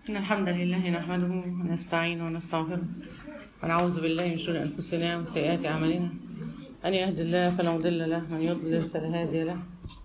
إن الحمد لله نحمده ونستعينه ونستغفره ونعوذ بالله من شرور أنفسنا وسيئات أعمالنا أن يهد الله فلا مضل له من يضلل فلا هادي له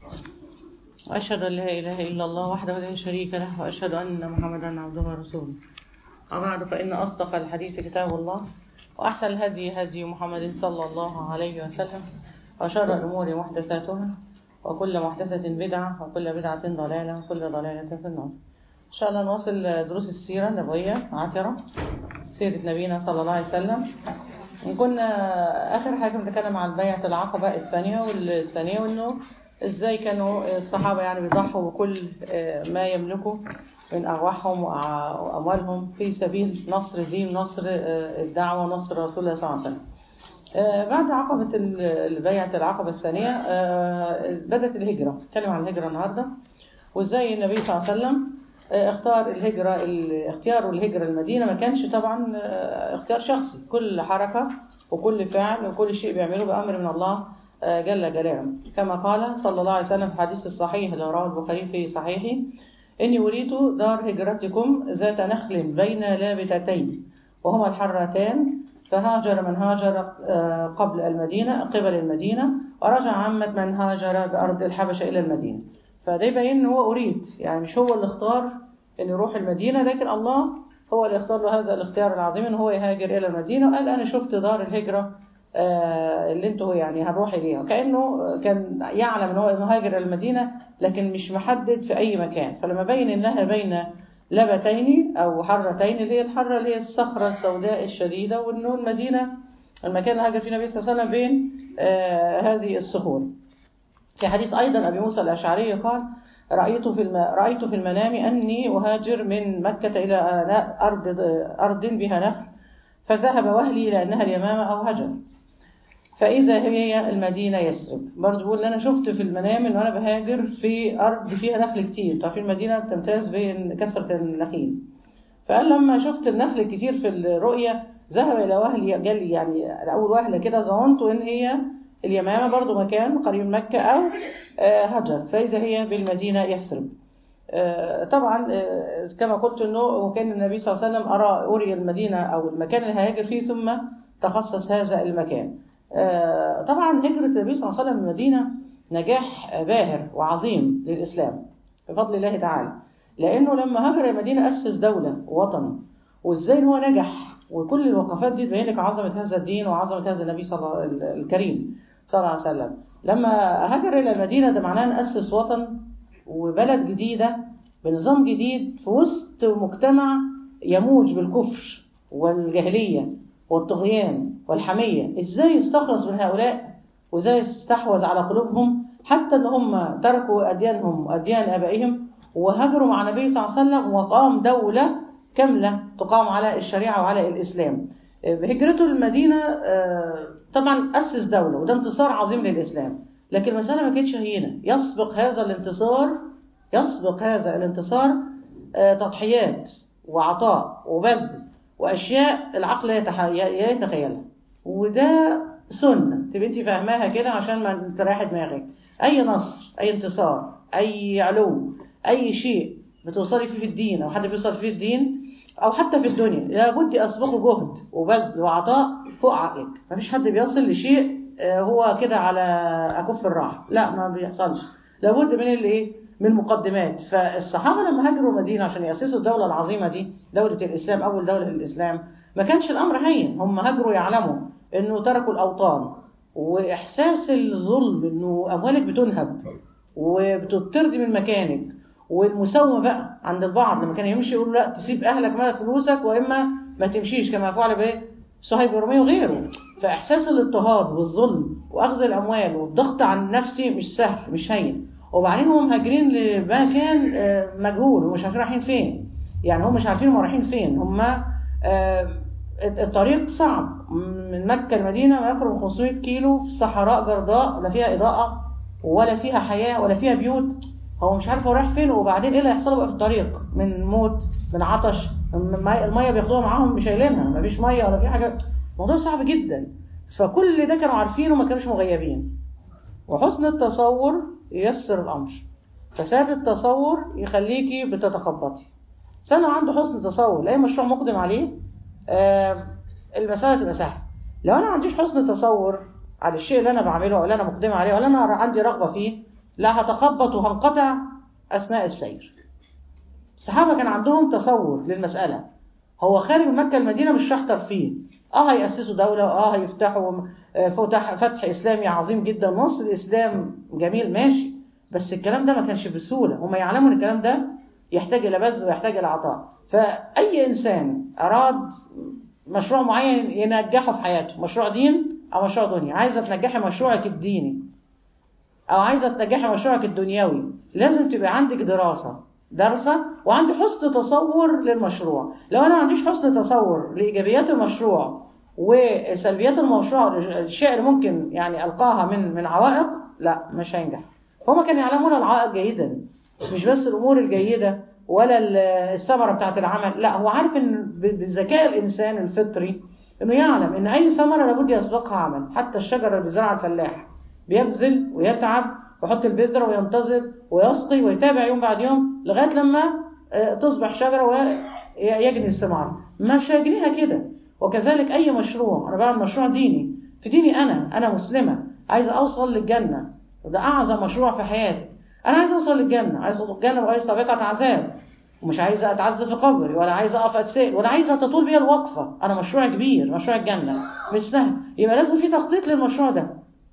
وأشهد أن لا إله إلا الله وحده لا شريك له وأشهد أن محمدا عبده ورسوله وبعد فإن أصدق الحديث كتاب الله وأحسن الهدي هدي محمد صلى الله عليه وسلم وشر الأمور محدثاتها وكل محدثة بدعة وكل بدعة ضلالة وكل ضلالة في النار إن شاء الله نواصل دروس السيرة النبوية عطرة سيرة نبينا صلى الله عليه وسلم كنا آخر حاجة بنتكلم عن بيعة العقبة الثانية والثانية وإنه إزاي كانوا الصحابة يعني بيضحوا بكل ما يملكوا من أرواحهم وأموالهم في سبيل نصر دين نصر الدعوة نصر رسول الله صلى الله عليه وسلم بعد عقبة بيعة العقبة الثانية بدأت الهجرة نتكلم عن الهجرة النهاردة وإزاي النبي صلى الله عليه وسلم اختار الهجرة اختياره الهجرة المدينة ما كانش طبعا اختيار شخصي كل حركة وكل فعل وكل شيء بيعمله بأمر من الله جل جلاله كما قال صلى الله عليه وسلم في الحديث الصحيح اللي رواه البخاري في صحيحه إني أريد دار هجرتكم ذات نخل بين لابتتين وهما الحرتان فهاجر من هاجر قبل المدينة قبل المدينة ورجع عمة من هاجر بأرض الحبشة إلى المدينة فده يبين ان هو أريد يعني مش هو اللي اختار أن يروح المدينة لكن الله هو اللي اختار له هذا الاختيار العظيم أن هو يهاجر إلى المدينة وقال أنا شفت دار الهجرة اللي انتوا يعني هنروح إليها كأنه كان يعلم أن هو أنه هاجر إلى المدينة لكن مش محدد في أي مكان فلما بين أنها بين لبتين أو حرتين اللي هي الحرة اللي هي الصخرة السوداء الشديدة وأنه المدينة المكان اللي هاجر فيه النبي صلى الله عليه وسلم بين آه هذه الصخور في حديث أيضا أبي موسى الأشعري قال رأيت في الم... رأيت في المنام أني أهاجر من مكة إلى أرض أرض بها نخل فذهب وهلي إلى أنها اليمامة أو هجر فإذا هي المدينة يسرب برضه بيقول أنا شفت في المنام إن أنا بهاجر في أرض فيها نخل كتير تعرف المدينة بتمتاز بكثرة النخيل فقال لما شفت النخل كتير في الرؤية ذهب إلى وهلي قال لي يعني أول وهلة كده ظننت إن هي اليمامة برضو مكان قريب مكة أو هجر فإذا هي بالمدينة يثرب طبعا كما قلت أنه كان النبي صلى الله عليه وسلم أرى أوري المدينة أو المكان اللي هيهاجر فيه ثم تخصص هذا المكان طبعا هجرة النبي صلى الله عليه وسلم المدينة نجاح باهر وعظيم للإسلام بفضل الله تعالى لأنه لما هاجر المدينة أسس دولة ووطن وإزاي هو نجح وكل الوقفات دي تبين لك عظمة هذا الدين وعظمة هذا النبي صلى الله الكريم صلى الله عليه وسلم لما هاجر إلى المدينة ده معناه نأسس وطن وبلد جديدة بنظام جديد في وسط مجتمع يموج بالكفر والجاهلية والطغيان والحمية ازاي يستخلص من هؤلاء وازاي يستحوذ على قلوبهم حتى ان هم تركوا أديانهم وأديان آبائهم وهاجروا مع النبي صلى الله عليه وسلم وقام دولة كاملة تقام على الشريعة وعلى الإسلام بهجرته المدينة طبعا أسس دولة وده انتصار عظيم للإسلام لكن المسألة ما كانتش هينة يسبق هذا الانتصار يسبق هذا الانتصار تضحيات وعطاء وبذل وأشياء العقل يتخيلها وده سنة تبقى انت فاهماها كده عشان ما تريح دماغك أي نصر أي انتصار أي علو أي شيء بتوصلي فيه في الدين أو حد بيوصل فيه الدين أو حتى في الدنيا لابد أسبقه جهد وبذل وعطاء فوق عقلك مفيش حد بيصل لشيء هو كده على أكف الراحة لا ما بيحصلش لابد من الايه من المقدمات فالصحابة لما هاجروا المدينة عشان يأسسوا الدولة العظيمة دي دولة الإسلام أول دولة للإسلام ما كانش الأمر هين هم هاجروا يعلموا إنه تركوا الأوطان وإحساس الظلم إنه أموالك بتنهب وبتطرد من مكانك والمساومة بقى عند البعض لما كان يمشي يقول لا تسيب أهلك ما فلوسك وإما ما تمشيش كما فعل به صهيب الرومي وغيره فإحساس الاضطهاد والظلم وأخذ الأموال والضغط عن النفسي مش سهل مش هين وبعدين هم مهاجرين لمكان مجهول ومش عارفين رايحين فين يعني هم مش عارفين هم رايحين فين هم الطريق صعب من مكة المدينة ما يقرب 500 كيلو في صحراء جرداء لا فيها إضاءة ولا فيها حياة ولا فيها بيوت هو مش عارف هو رايح فين وبعدين ايه اللي هيحصل بقى في الطريق من موت من عطش الميه بياخدوها معاهم مش شايلينها مفيش ميه ولا في حاجه الموضوع صعب جدا فكل ده كانوا عارفينه وما كانوش مغيبين وحسن التصور ييسر الامر فساد التصور يخليكي بتتخبطي سنة عنده حسن تصور لاي مشروع مقدم عليه آه المساله تبقى سهله لو انا ما عنديش حسن تصور على الشيء اللي انا بعمله ولا انا مقدمه عليه ولا انا عندي رغبه فيه لا هتخبط وهنقطع اثناء السير الصحابه كان عندهم تصور للمساله هو خارج من مكه المدينه مش راح ترفيه اه هيأسسوا دولة اه هيفتحوا فتح فتح اسلامي عظيم جدا نصر الاسلام جميل ماشي بس الكلام ده ما كانش بسهولة هم يعلموا ان الكلام ده يحتاج الى بذل ويحتاج الى عطاء فاي انسان اراد مشروع معين ينجحه في حياته مشروع دين او مشروع دنيا عايزه تنجحي مشروعك الديني او عايزه تنجحي مشروعك الدنيوي لازم تبقى عندك دراسه دارسه وعندي حسن تصور للمشروع لو انا ما عنديش حسن تصور لايجابيات المشروع وسلبيات المشروع الشيء اللي ممكن يعني القاها من من عوائق لا مش هينجح هما كانوا يعلمون العائق جيدا مش بس الامور الجيده ولا الثمره بتاعت العمل لا هو عارف ان بذكاء الانسان الفطري انه يعلم ان اي ثمره لابد يسبقها عمل حتى الشجره اللي بيزرعها الفلاح بيبذل ويتعب ويحط البذره وينتظر ويسقي ويتابع يوم بعد يوم لغايه لما تصبح شجره ويجني الثمار مش هيجنيها كده وكذلك اي مشروع انا بعمل مشروع ديني في ديني انا انا مسلمه عايزه اوصل للجنه وده اعظم مشروع في حياتي انا عايزه اوصل للجنه عايزه اوصل للجنه وعايزه سابقه عذاب ومش عايزه اتعذب في قبري ولا عايزه اقف اتسال ولا عايزه تطول بيا الوقفه انا مشروع كبير مشروع الجنه مش سهل يبقى لازم في تخطيط للمشروع ده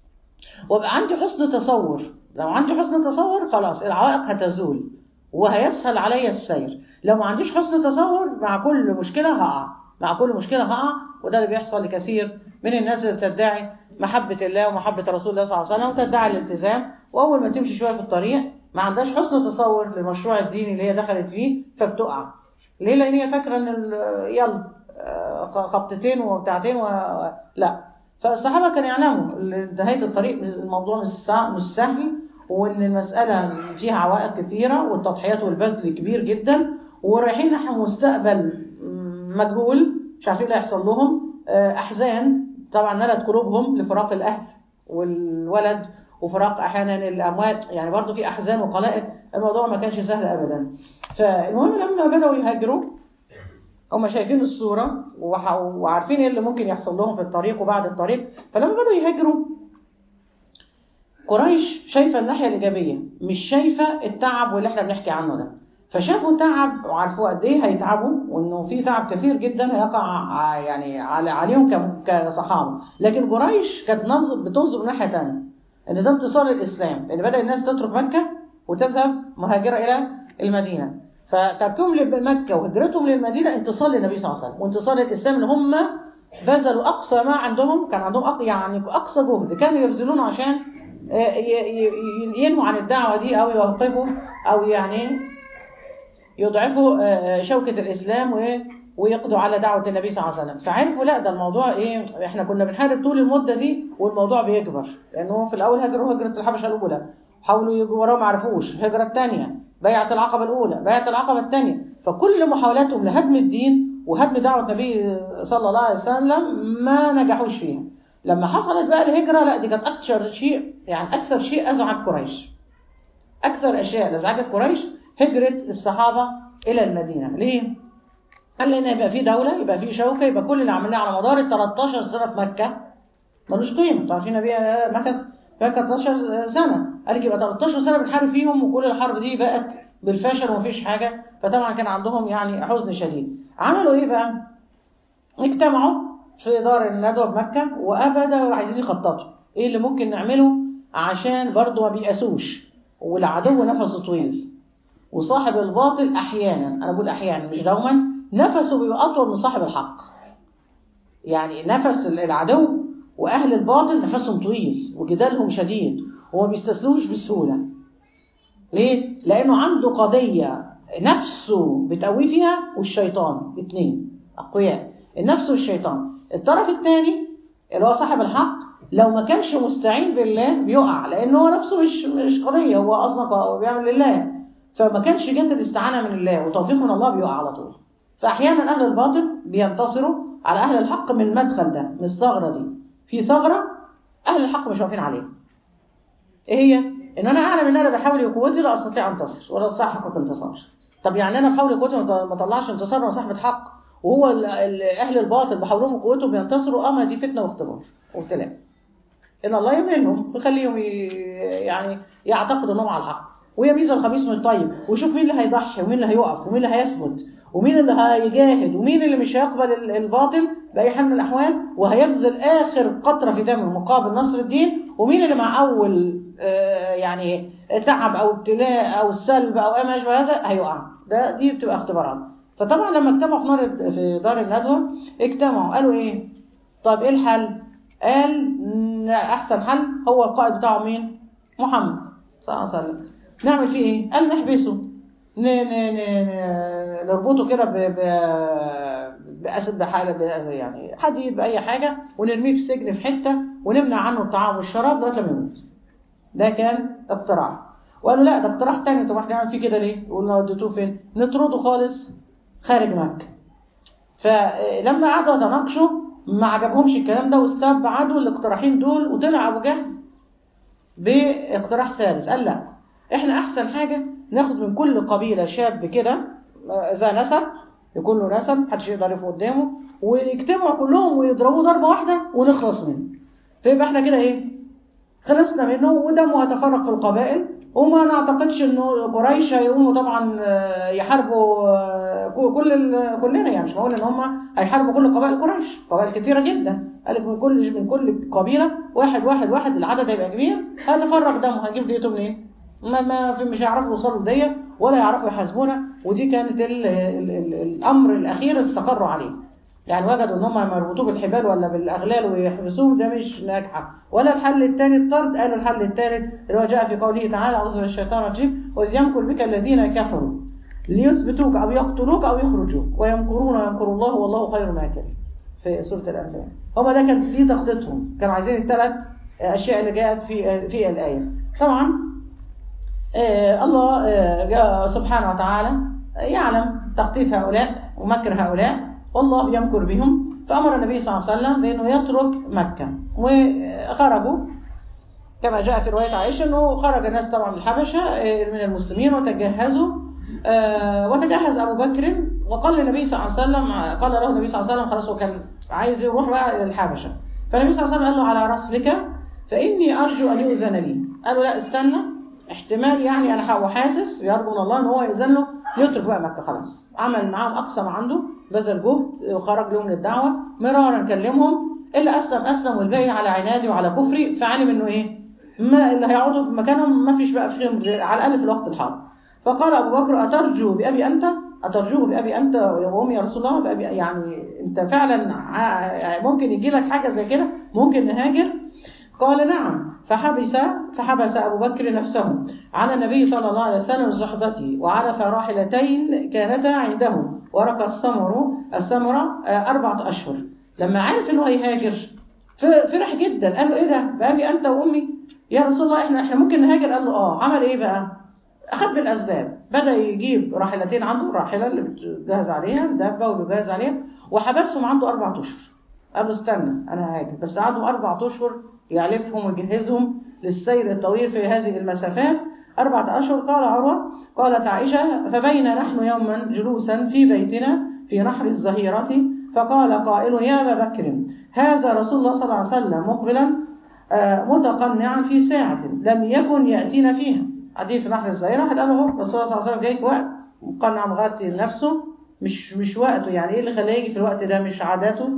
وابقى عندي حسن تصور لو عندي حسن تصور خلاص العوائق هتزول وهيسهل عليا السير لو ما عنديش حسن تصور مع كل مشكله هقع مع كل مشكله هقع وده اللي بيحصل لكثير من الناس اللي بتدعي محبه الله ومحبه رسول الله صلى الله عليه وسلم وتدعي الالتزام واول ما تمشي شويه في الطريق ما عندهاش حسن تصور للمشروع الديني اللي هي دخلت فيه فبتقع ليه لان هي فاكره ان يلا خبطتين وبتاعتين و... لا فالصحابه كانوا يعلموا نهايه الطريق الموضوع مش سهل وان المساله فيها عوائق كثيره والتضحيات والبذل كبير جدا ورايحين نحو مستقبل مجهول مش عارفين اللي هيحصل لهم احزان طبعا ملت قلوبهم لفراق الاهل والولد وفراق احيانا الاموات يعني برضو في احزان وقلائق الموضوع ما كانش سهل ابدا فالمهم لما بداوا يهاجروا هم شايفين الصوره وعارفين ايه اللي ممكن يحصل لهم في الطريق وبعد الطريق فلما بداوا يهاجروا قريش شايفه الناحيه الايجابيه مش شايفه التعب واللي احنا بنحكي عنه ده فشافوا تعب وعرفوا قد ايه هيتعبوا وانه في تعب كثير جدا هيقع يعني عليهم كصحابه لكن قريش كانت بتنظر من ناحيه ثانيه ان ده انتصار للاسلام لان بدا الناس تترك مكه وتذهب مهاجره الى المدينه فتركهم لمكه وهجرتهم للمدينه انتصار للنبي صلى الله عليه وسلم وانتصار للاسلام اللي هم بذلوا اقصى ما عندهم كان عندهم أق... يعني اقصى جهد كانوا يبذلونه عشان ينهوا عن الدعوه دي او يوقفوا او يعني يضعفوا شوكه الاسلام و ويقضوا على دعوة النبي صلى الله عليه وسلم فعرفوا لا ده الموضوع ايه احنا كنا بنحارب طول المدة دي والموضوع بيكبر لانه في الاول هاجروا هجرة الحبشة الاولى حاولوا يجوا وراه ما عرفوش الهجرة الثانية بيعة العقبة الاولى بيعة العقبة الثانية فكل محاولاتهم لهدم الدين وهدم دعوة النبي صلى الله عليه وسلم ما نجحوش فيها لما حصلت بقى الهجرة لا دي كانت اكثر شيء يعني اكثر شيء ازعج قريش اكثر اشياء ازعجت قريش هجرة الصحابة الى المدينة ليه؟ قال لنا يبقى في دولة يبقى في شوكة يبقى كل اللي عملناه على مدار ال 13 سنة في مكة ملوش قيمة انتوا عارفين النبي مكة مكة 12 سنة قال لك يبقى 13 سنة بنحارب فيهم وكل الحرب دي بقت بالفشل ومفيش حاجة فطبعا كان عندهم يعني حزن شديد عملوا ايه بقى؟ اجتمعوا في دار الندوة بمكة وأبدا عايزين يخططوا ايه اللي ممكن نعمله عشان برضه ما بيأسوش والعدو نفسه طويل وصاحب الباطل احيانا انا بقول احيانا مش دوما نفسه بيبقى أطول من صاحب الحق يعني نفس العدو وأهل الباطل نفسهم طويل وجدالهم شديد وما بيستسلموش بسهولة ليه؟ لأنه عنده قضية نفسه بتقوي فيها والشيطان اثنين أقوياء النفس والشيطان الطرف الثاني اللي هو صاحب الحق لو ما كانش مستعين بالله بيقع لأنه هو نفسه مش مش قضية هو أصلا بيعمل لله فما كانش جت الاستعانة من الله وتوفيق من الله بيقع على طول فأحيانا أهل الباطل بينتصروا على أهل الحق من المدخل ده من الثغرة دي في ثغرة أهل الحق مش واقفين عليها إيه هي؟ إن أنا أعلم إن أنا بحاول بقوتي لا أستطيع أنتصر ولا أستحقق انتصار طب يعني انا بحاول قوتي ما اطلعش انتصار وانا صاحبه حق وهو ال- ال- اهل الباطل بحولهم قوتهم بينتصروا اه ما دي فتنه واختبار وابتلاء ان الله يمهلهم ويخليهم ي- يعني يعتقدوا انهم على الحق ويميز الخبيث من الطيب ويشوف مين اللي هيضحي ومين اللي هيقف ومين اللي هيثبت ومين اللي هيجاهد ومين اللي مش هيقبل ال- الباطل باي حال من الاحوال وهيبذل اخر قطره في دمه مقابل نصر الدين ومين اللي مع اول آه، يعني تعب او ابتلاء او سلب او ما شابه هذا هيقع ده دي بتبقى اختبارات فطبعا لما اجتمعوا في نار في دار الندوه اجتمعوا قالوا ايه طب ايه الحل قال إن احسن حل هو القائد بتاعه مين محمد صلى الله عليه وسلم نعمل فيه ايه قال نحبسه ن- ن- ن- نربطه كده ب ب بأسد بحالة ب- يعني حديد بأي حاجة ونرميه في سجن في حتة ونمنع عنه الطعام والشراب لغاية لما يموت ده كان اقتراح وقالوا لا ده اقتراح تاني طب احنا نعمل فيه كده ليه؟ قلنا وديتوه فين؟ نطرده خالص خارج مكة فلما قعدوا يتناقشوا ما عجبهمش الكلام ده واستبعدوا الاقتراحين دول وطلع ابو جهل باقتراح ثالث قال لا احنا احسن حاجه ناخد من كل قبيله شاب كده آه، ذا نسب يكون له نسب محدش يقدر يقف قدامه ويجتمعوا كلهم ويضربوه ضربه واحده ونخلص منه فيبقى احنا كده ايه خلصنا منه ودمه هيتفرق في القبائل وما نعتقدش انه قريش هيقوموا طبعا آه، يحاربوا آه، كل ال- كلنا يعني مش بقول ان هم هيحاربوا كل قبائل قريش قبائل كثيره جدا قال لك من كل من كل قبيله واحد واحد واحد العدد هيبقى كبير هيتفرق دمه هنجيب ديته منين؟ ما ما في مش هيعرفوا يوصلوا لديه ولا يعرفوا يحاسبونا ودي كانت ال ال ال الامر الاخير استقروا عليه يعني وجدوا ان هم يربطوه بالحبال ولا بالاغلال ويحبسوه ده مش ناجحه ولا الحل الثاني الطرد قالوا الحل الثالث اللي هو جاء في قوله تعالى اعوذ بالله من الشيطان الرجيم واذ يمكر بك الذين كفروا ليثبتوك او يقتلوك او يخرجوك ويمكرون ويمكر الله والله خير الماكرين في سوره الانفال هم ده كانت دي تخطيطهم كانوا عايزين الثلاث اشياء اللي جاءت في في الايه طبعا آه، الله آه، جاء سبحانه وتعالى يعلم تخطيط هؤلاء ومكر هؤلاء والله يمكر بهم فأمر النبي صلى الله عليه وسلم بأنه يترك مكة وخرجوا كما جاء في رواية عائشة أنه خرج الناس طبعا من الحبشة آه، من المسلمين وتجهزوا آه، وتجهز أبو بكر وقال للنبي صلى الله عليه وسلم قال له النبي صلى الله عليه وسلم خلاص هو كان عايز يروح بقى للحبشة فالنبي صلى الله عليه وسلم قال له على رسلك فإني أرجو أن يؤذن لي قال له لا استنى احتمال يعني انا هو حاسس يرجو من الله ان هو يأذن له يترك بقى مكه خلاص عمل معاهم اقصى ما عنده بذل جهد وخرج لهم للدعوه مرارا كلمهم اللي اسلم اسلم والباقي على عنادي وعلى كفري فعلم انه ايه ما اللي هيقعدوا في مكانهم ما فيش بقى فيهم على الاقل في الوقت الحاضر فقال ابو بكر اترجو بابي انت اترجوه بابي انت وامي يا رسول الله بأبي يعني انت فعلا ع- ممكن يجي لك حاجه زي كده ممكن نهاجر قال نعم فحبس فحبس أبو بكر نفسه على النبي صلى الله عليه وسلم صحبته وعرف راحلتين كانتا عنده ورقى السمر السمرة آه، أربعة أشهر لما عرف إنه هيهاجر ف- فرح جدا قال له إيه ده بأبي أنت وأمي يا رسول الله إحنا إحنا ممكن نهاجر قال له آه عمل إيه بقى أخذ بالأسباب بدأ يجيب راحلتين عنده الراحلة اللي بتجهز عليها دابة وبيجهز عليها وحبسهم عنده أربعة أشهر قال له استنى انا هاجي بس قعدوا اربع اشهر يعلفهم ويجهزهم للسير الطويل في هذه المسافات أربعة أشهر قال عروة قالت عائشة فبين نحن يوما جلوسا في بيتنا في نحر الظهيرة فقال قائل يا أبا بكر هذا رسول الله صلى الله عليه وسلم مقبلا آه، متقنعا في ساعة لم يكن يأتينا فيها قاعدين في نحر الظهيرة واحد قال له رسول الله صلى الله عليه وسلم جاي في وقت مقنع مغطي نفسه مش مش وقته يعني ايه اللي خلاه يجي في الوقت ده مش عاداته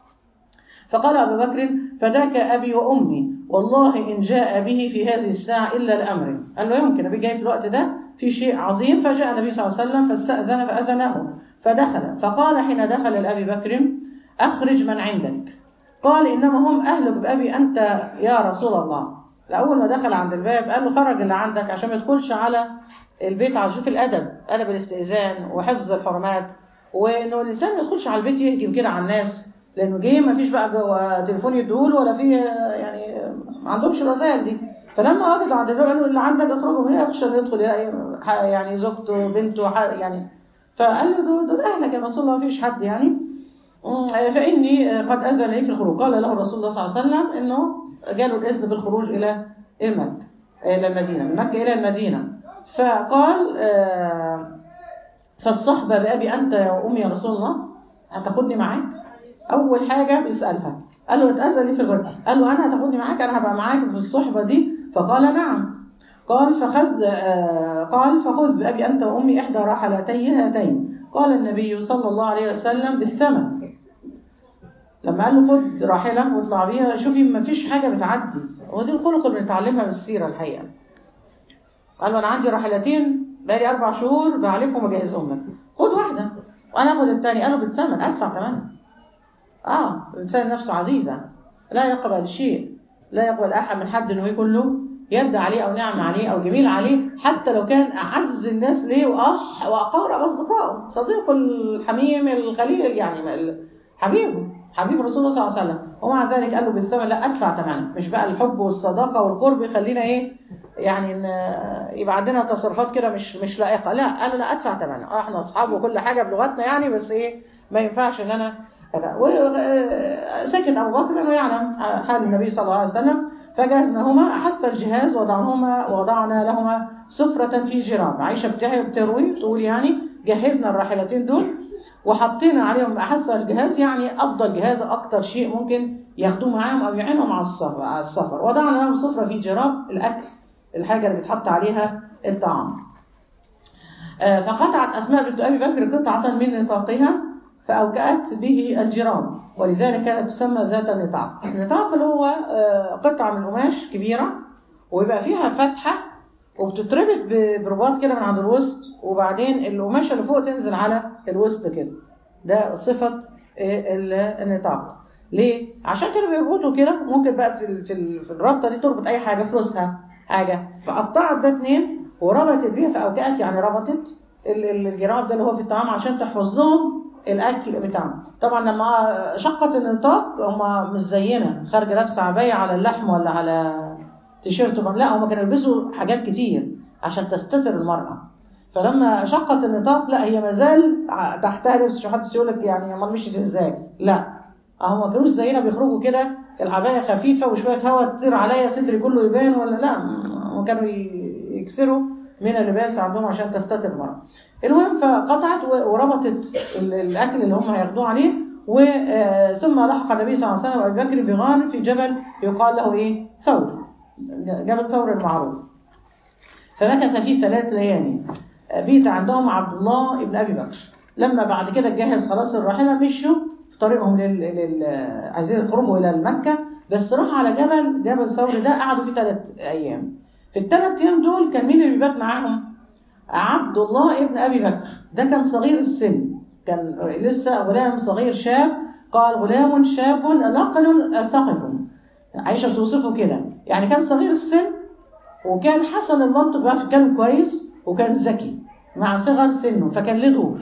فقال أبو بكر فداك أبي وأمي والله إن جاء به في هذه الساعة إلا الأمر قال له يمكن أبي جاي في الوقت ده في شيء عظيم فجاء النبي صلى الله عليه وسلم فاستأذن فأذنه فدخل فقال حين دخل لأبي بكر أخرج من عندك قال إنما هم أهلك بأبي أنت يا رسول الله لأول ما دخل عند الباب قال له خرج اللي عندك عشان ما يدخلش على البيت على شوف الأدب أدب الاستئذان وحفظ الحرمات وإنه الإنسان ما يدخلش على البيت يهجم كده على الناس لانه جه ما فيش بقى جوا تليفون يديهوله ولا في يعني ما عندهمش الرسائل دي فلما وجدوا عند الباب قالوا اللي عندك اخرجوا من هنا يخشى ان يدخل يلاقي ح- يعني زوجته بنته ح- يعني فقال له دول, دول اهلك يا رسول الله ما فيش حد يعني مم، فاني قد اذن لي في الخروج قال له الرسول صلى الله عليه وسلم انه جاله الاذن بالخروج الى مكه الى المدينه من مكه الى المدينه فقال آه فالصحبة بأبي أنت يا أمي يا رسول الله هتاخدني معاك أول حاجة بيسألها قال له اتأذن لي في الغرفة قال له أنا هتاخدني معاك أنا هبقى معاك في الصحبة دي فقال نعم قال فخذ آه قال فخذ بأبي أنت وأمي إحدى راحلتي هاتين قال النبي صلى الله عليه وسلم بالثمن لما قال له خد راحلة واطلع بيها شوفي ما فيش حاجة بتعدي ودي الخلق اللي بنتعلمها من السيرة الحقيقة قال له أنا عندي راحلتين بقالي أربع شهور بعلفهم وأجهزهم لك خد واحدة وأنا أخد الثاني قال له بالثمن أدفع كمان آه الإنسان نفسه عزيزة لا يقبل شيء لا يقبل أحد من حد إنه يكون له يد عليه أو نعم عليه أو جميل عليه حتى لو كان أعز الناس ليه وأخ وأقارب أصدقائه صديقه الحميم الخليل يعني حبيبه حبيب رسول الله صلى الله عليه وسلم ومع ذلك قال له بالثمن لا ادفع ثمنه مش بقى الحب والصداقه والقرب يخلينا ايه يعني إن يبقى عندنا تصرفات كده مش مش لائقه لا قال له لا ادفع ثمنه اه احنا اصحاب وكل حاجه بلغتنا يعني بس ايه ما ينفعش ان انا وسكت ابو بكر لانه يعلم حال النبي صلى الله عليه وسلم فجهزناهما احس الجهاز وضعناهما وضعنا لهما سفرة في جراب عائشة بتحكي بتروي تقول يعني جهزنا الراحلتين دول وحطينا عليهم احس الجهاز يعني افضل جهاز اكتر شيء ممكن ياخدوه معاهم او يعينهم على السفر على السفر وضعنا لهم سفره في جراب الاكل الحاجه اللي بيتحط عليها الطعام فقطعت اسماء بنت ابي بكر قطعه من نطاقها فاوكأت به الجراب ولذلك كانت تسمى ذات النطاق النطاق اللي هو قطعه من قماش كبيره ويبقى فيها فتحه وبتتربط برباط كده من عند الوسط وبعدين القماشه اللي فوق تنزل على الوسط كده ده صفه النطاق ليه عشان كانوا بيربطوا كده ممكن بقى في في الرابطه دي تربط اي حاجه فلوسها حاجه فقطعت ده اتنين وربطت بيها فاوكأت يعني ربطت الجراب ده اللي هو في الطعام عشان تحفظ لهم الاكل بتاعهم طبعا لما شقت النطاق هم مش زينا خارجه لابسه عبايه على اللحم ولا على تيشيرت لا هم كانوا يلبسوا حاجات كتير عشان تستتر المرأة فلما شقت النطاق لا هي مازال تحتها لبس شو حد يقول لك يعني امال مشيت ازاي لا هم ما كانوش زينا بيخرجوا كده العبايه خفيفه وشويه هواء تطير عليا صدري كله يبان ولا لا هم كانوا يكسروا من اللباس عندهم عشان تستتر المرأة المهم فقطعت وربطت الاكل اللي هم هياخدوه عليه وثم لحق النبي صلى الله عليه وسلم وابي بكر بغار في جبل يقال له ايه ثور جبل ثور المعروف فمكث فيه ثلاث ليالي بيت عندهم عبد الله ابن ابي بكر لما بعد كده جهز خلاص الراحله مشوا في طريقهم لل... لل... عايزين يخرجوا الى مكه بس راح على جبل جبل ثور ده قعدوا فيه ثلاث ايام في الثلاث ايام دول كان مين اللي بيبات معاهم عبد الله ابن ابي بكر ده كان صغير السن كان لسه غلام صغير شاب قال غلام شاب نقل ثقف عائشه بتوصفه كده يعني كان صغير السن وكان حسن المنطق بقى يتكلم كويس وكان ذكي مع صغر سنه فكان له دور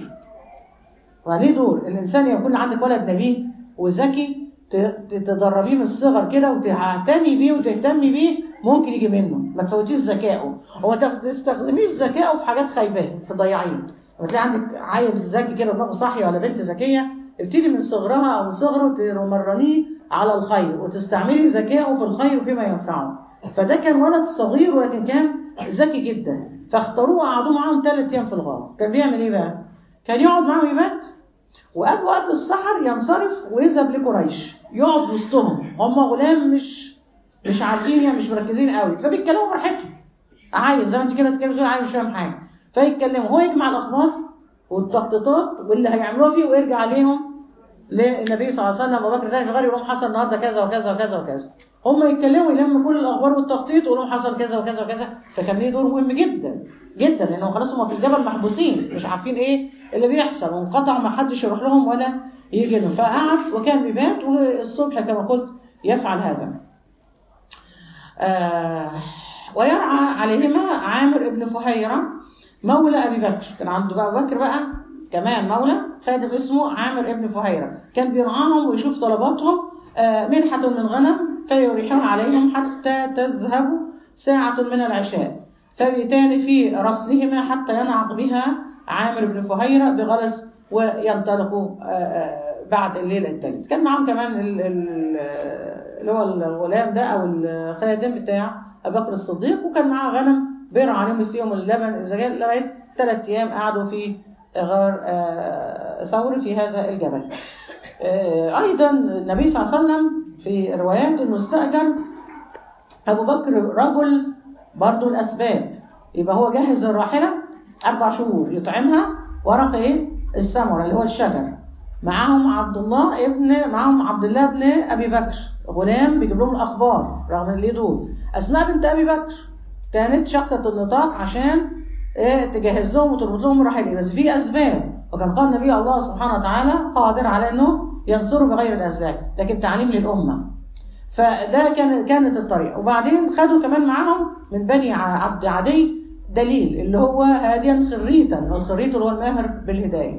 وليه دور الانسان يكون عندك ولد نبيه وذكي تدربيه من الصغر كده وتعتني بيه وتهتمي بيه ممكن يجي منه ما تفوتيش ذكائه وما تستخدميش ذكائه في حاجات خايباه تضيعيه لما تلاقي عندك عيل ذكي كده دماغه صاحيه ولا بنت ذكيه ابتدي من صغرها او من صغره تمرنيه على الخير وتستعملي ذكائه في الخير فيما ينفعه فده كان ولد صغير ولكن كان ذكي جدا فاختاروه وقعدوا معاهم ثلاث ايام في الغار كان بيعمل ايه بقى كان يقعد معاهم يبات وقبل وقت السحر ينصرف ويذهب لقريش يقعد وسطهم هم غلام مش مش عارفين يعني مش مركزين قوي فبيتكلموا براحتهم عايز زي ما انت كده تتكلم غير عايز مش فاهم حاجه فيتكلموا هو يجمع الاخبار والتخطيطات واللي هيعملوها فيه ويرجع عليهم للنبي صلى الله عليه وسلم ابو بكر ثاني غير يقول حصل النهارده كذا وكذا وكذا وكذا هم يتكلموا يلموا كل الاخبار والتخطيط ويقولوا حصل كذا وكذا وكذا فكان ليه دور مهم جدا جدا لانهم خلاص هم في الجبل محبوسين مش عارفين ايه اللي بيحصل وانقطع ما حدش يروح لهم ولا يجي لهم فقعد وكان بيبات والصبح كما قلت يفعل هذا آه ويرعى عليهما عامر ابن فهيرة مولى أبي بكر كان عنده بقى أبو بكر بقى كمان مولى خادم اسمه عامر ابن فهيرة كان بيرعاهم ويشوف طلباتهم آه منحة من غنم فيريحون عليهم حتى تذهب ساعة من العشاء فبيتان في رسلهما حتى ينعق بها عامر بن فهيرة بغلس وينطلقوا بعد الليلة الثالث كان معاهم كمان اللي هو الغلام ده أو الخادم بتاع أبو بكر الصديق وكان معاه غنم بيرعى عليهم يسقيهم اللبن إذا جاء لغاية ثلاث أيام قعدوا في غار آه، ثور في هذا الجبل آه، أيضا النبي صلى الله عليه وسلم في روايات أنه استأجر أبو بكر رجل برضو الأسباب يبقى هو جهز الراحلة أربع شهور يطعمها ورق إيه؟ السمرة اللي هو الشجر معاهم عبد الله ابن معاهم عبد الله ابن أبي بكر غلام بيجيب لهم الأخبار رغم اللي دول أسماء بنت أبي بكر كانت شقة النطاق عشان إيه تجهز لهم وتربط لهم الراحلة بس في أسباب وكان قال النبي الله سبحانه وتعالى قادر على أنه ينصره بغير الأسباب لكن تعليم للأمة فده كان كانت الطريقه وبعدين خدوا كمان معاهم من بني ع- عبد عدي دليل اللي هو هاديا خريتا والخريط اللي هو الماهر بالهدايه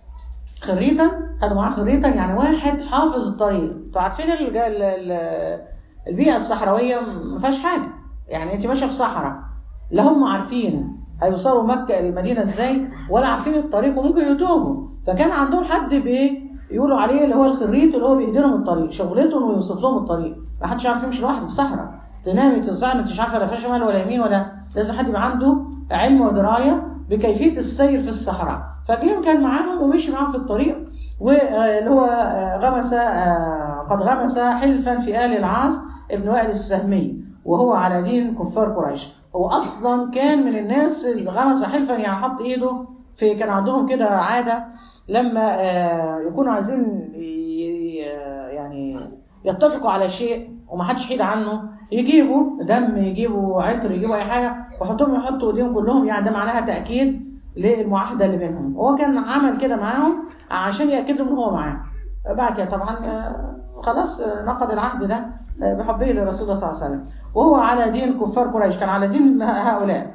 خريتا خدوا معاه خريتا يعني واحد حافظ الطريق انتوا عارفين الج- ال- ال- البيئه الصحراويه ما فيهاش حاجه يعني انت ماشيه في صحراء لا هم عارفين هيوصلوا مكه المدينه ازاي ولا عارفين الطريق وممكن يتوهوا فكان عندهم حد بايه يقولوا عليه اللي هو الخريط اللي هو بيهدي لهم الطريق شغلته انه يوصف لهم الطريق ما حدش يعرف يمشي لوحده في صحراء تنامي تصحي ما انتش عارفه لا فيها شمال ولا يمين ولا لازم حد يبقى عنده علم ودرايه بكيفيه السير في الصحراء فجيم كان معاهم ومشي معاهم في الطريق واللي هو آه، غمس آه، قد غمس حلفا في آل العاص ابن وائل السهمي وهو على دين كفار قريش هو اصلا كان من الناس اللي غمس حلفا يعني حط ايده في كان عندهم كده عاده لما آه، يكونوا عايزين ي- يعني يتفقوا على شيء ومحدش حيد عنه يجيبوا دم يجيبوا عطر يجيبوا اي حاجه ويحطوهم يحطوا ايديهم كلهم يعني ده معناها تاكيد للمعاهده اللي بينهم هو كان عمل كده معاهم عشان ياكد لهم ان هو معاه بعد كده طبعا آه، خلاص آه، نقض العهد ده آه، بحبه لرسول الله صلى الله عليه وسلم وهو على دين كفار قريش كان على دين هؤلاء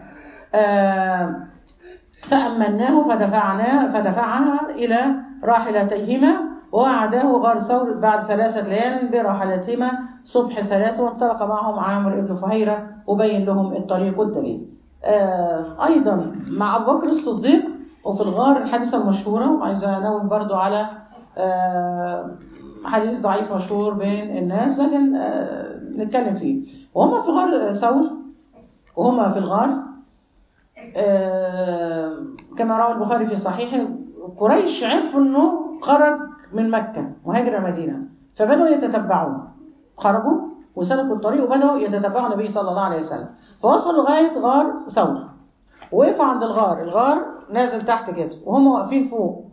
آه، فأمناه فدفعناه فدفعها إلى راحلتيهما ووعداه غار ثور بعد ثلاثة ليال براحلتهما صبح ثلاثة وانطلق معهم عامر بن فهيرة وبين لهم الطريق والدليل. آه أيضا مع أبو بكر الصديق وفي الغار الحادثة المشهورة وعايزة أنوه برضو على آه حديث ضعيف مشهور بين الناس لكن آه نتكلم فيه وهم في غار ثور وهم في الغار آه، كما روى البخاري في صحيحه قريش عرفوا انه خرج من مكة وهاجر المدينة فبدأوا يتتبعوه خرجوا وسلكوا الطريق وبدأوا يتتبعوا النبي صلى الله عليه وسلم فوصلوا لغاية غار ثور وقفوا عند الغار الغار نازل تحت كده وهم واقفين فوق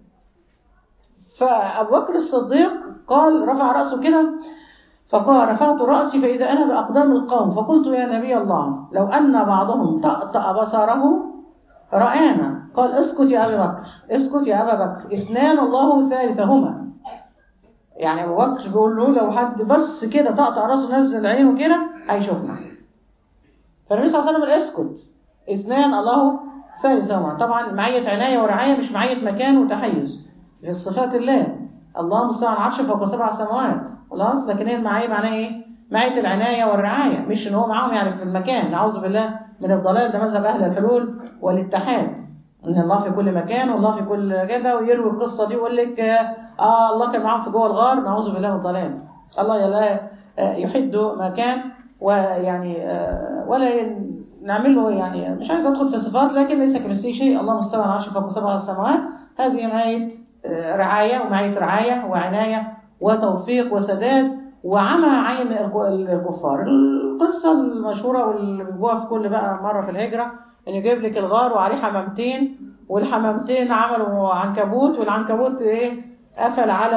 فأبو بكر الصديق قال رفع رأسه كده فقال رفعت رأسي فإذا أنا بأقدام القوم فقلت يا نبي الله لو أن بعضهم طأطأ بصره رآنا قال اسكت يا أبي بكر اسكت يا أبا بكر اثنان الله ثالثهما يعني أبو بكر بيقول له لو حد بس كده طقطق راسه نزل عينه كده هيشوفنا فالنبي صلى الله عليه وسلم قال اسكت اثنان الله ثالثهما طبعا معية عناية ورعاية مش معية مكان وتحيز في صفات الله الله مستوى على العرش فوق سبع سماوات خلاص لكن هي المعية معناها ايه؟ معية العناية والرعاية مش ان هو معاهم يعني في المكان نعوذ بالله من الضلال ده مذهب اهل الحلول والاتحاد ان الله في كل مكان والله في كل كده ويروي القصة دي ويقول لك اه الله كان معاهم في جوه الغار نعوذ بالله من الضلال الله لا يحد مكان ويعني آه ولا نعمل له يعني مش عايز ادخل في صفات لكن ليس كمثله شيء الله مستوى على العرش فوق سبع السماوات هذه معية رعاية ومعية رعاية وعناية وتوفيق وسداد وعمى عين الكفار القصة المشهورة واللي بيجوها في كل بقى مرة في الهجرة ان يجيب لك الغار وعليه حمامتين والحمامتين عملوا عنكبوت والعنكبوت ايه قفل على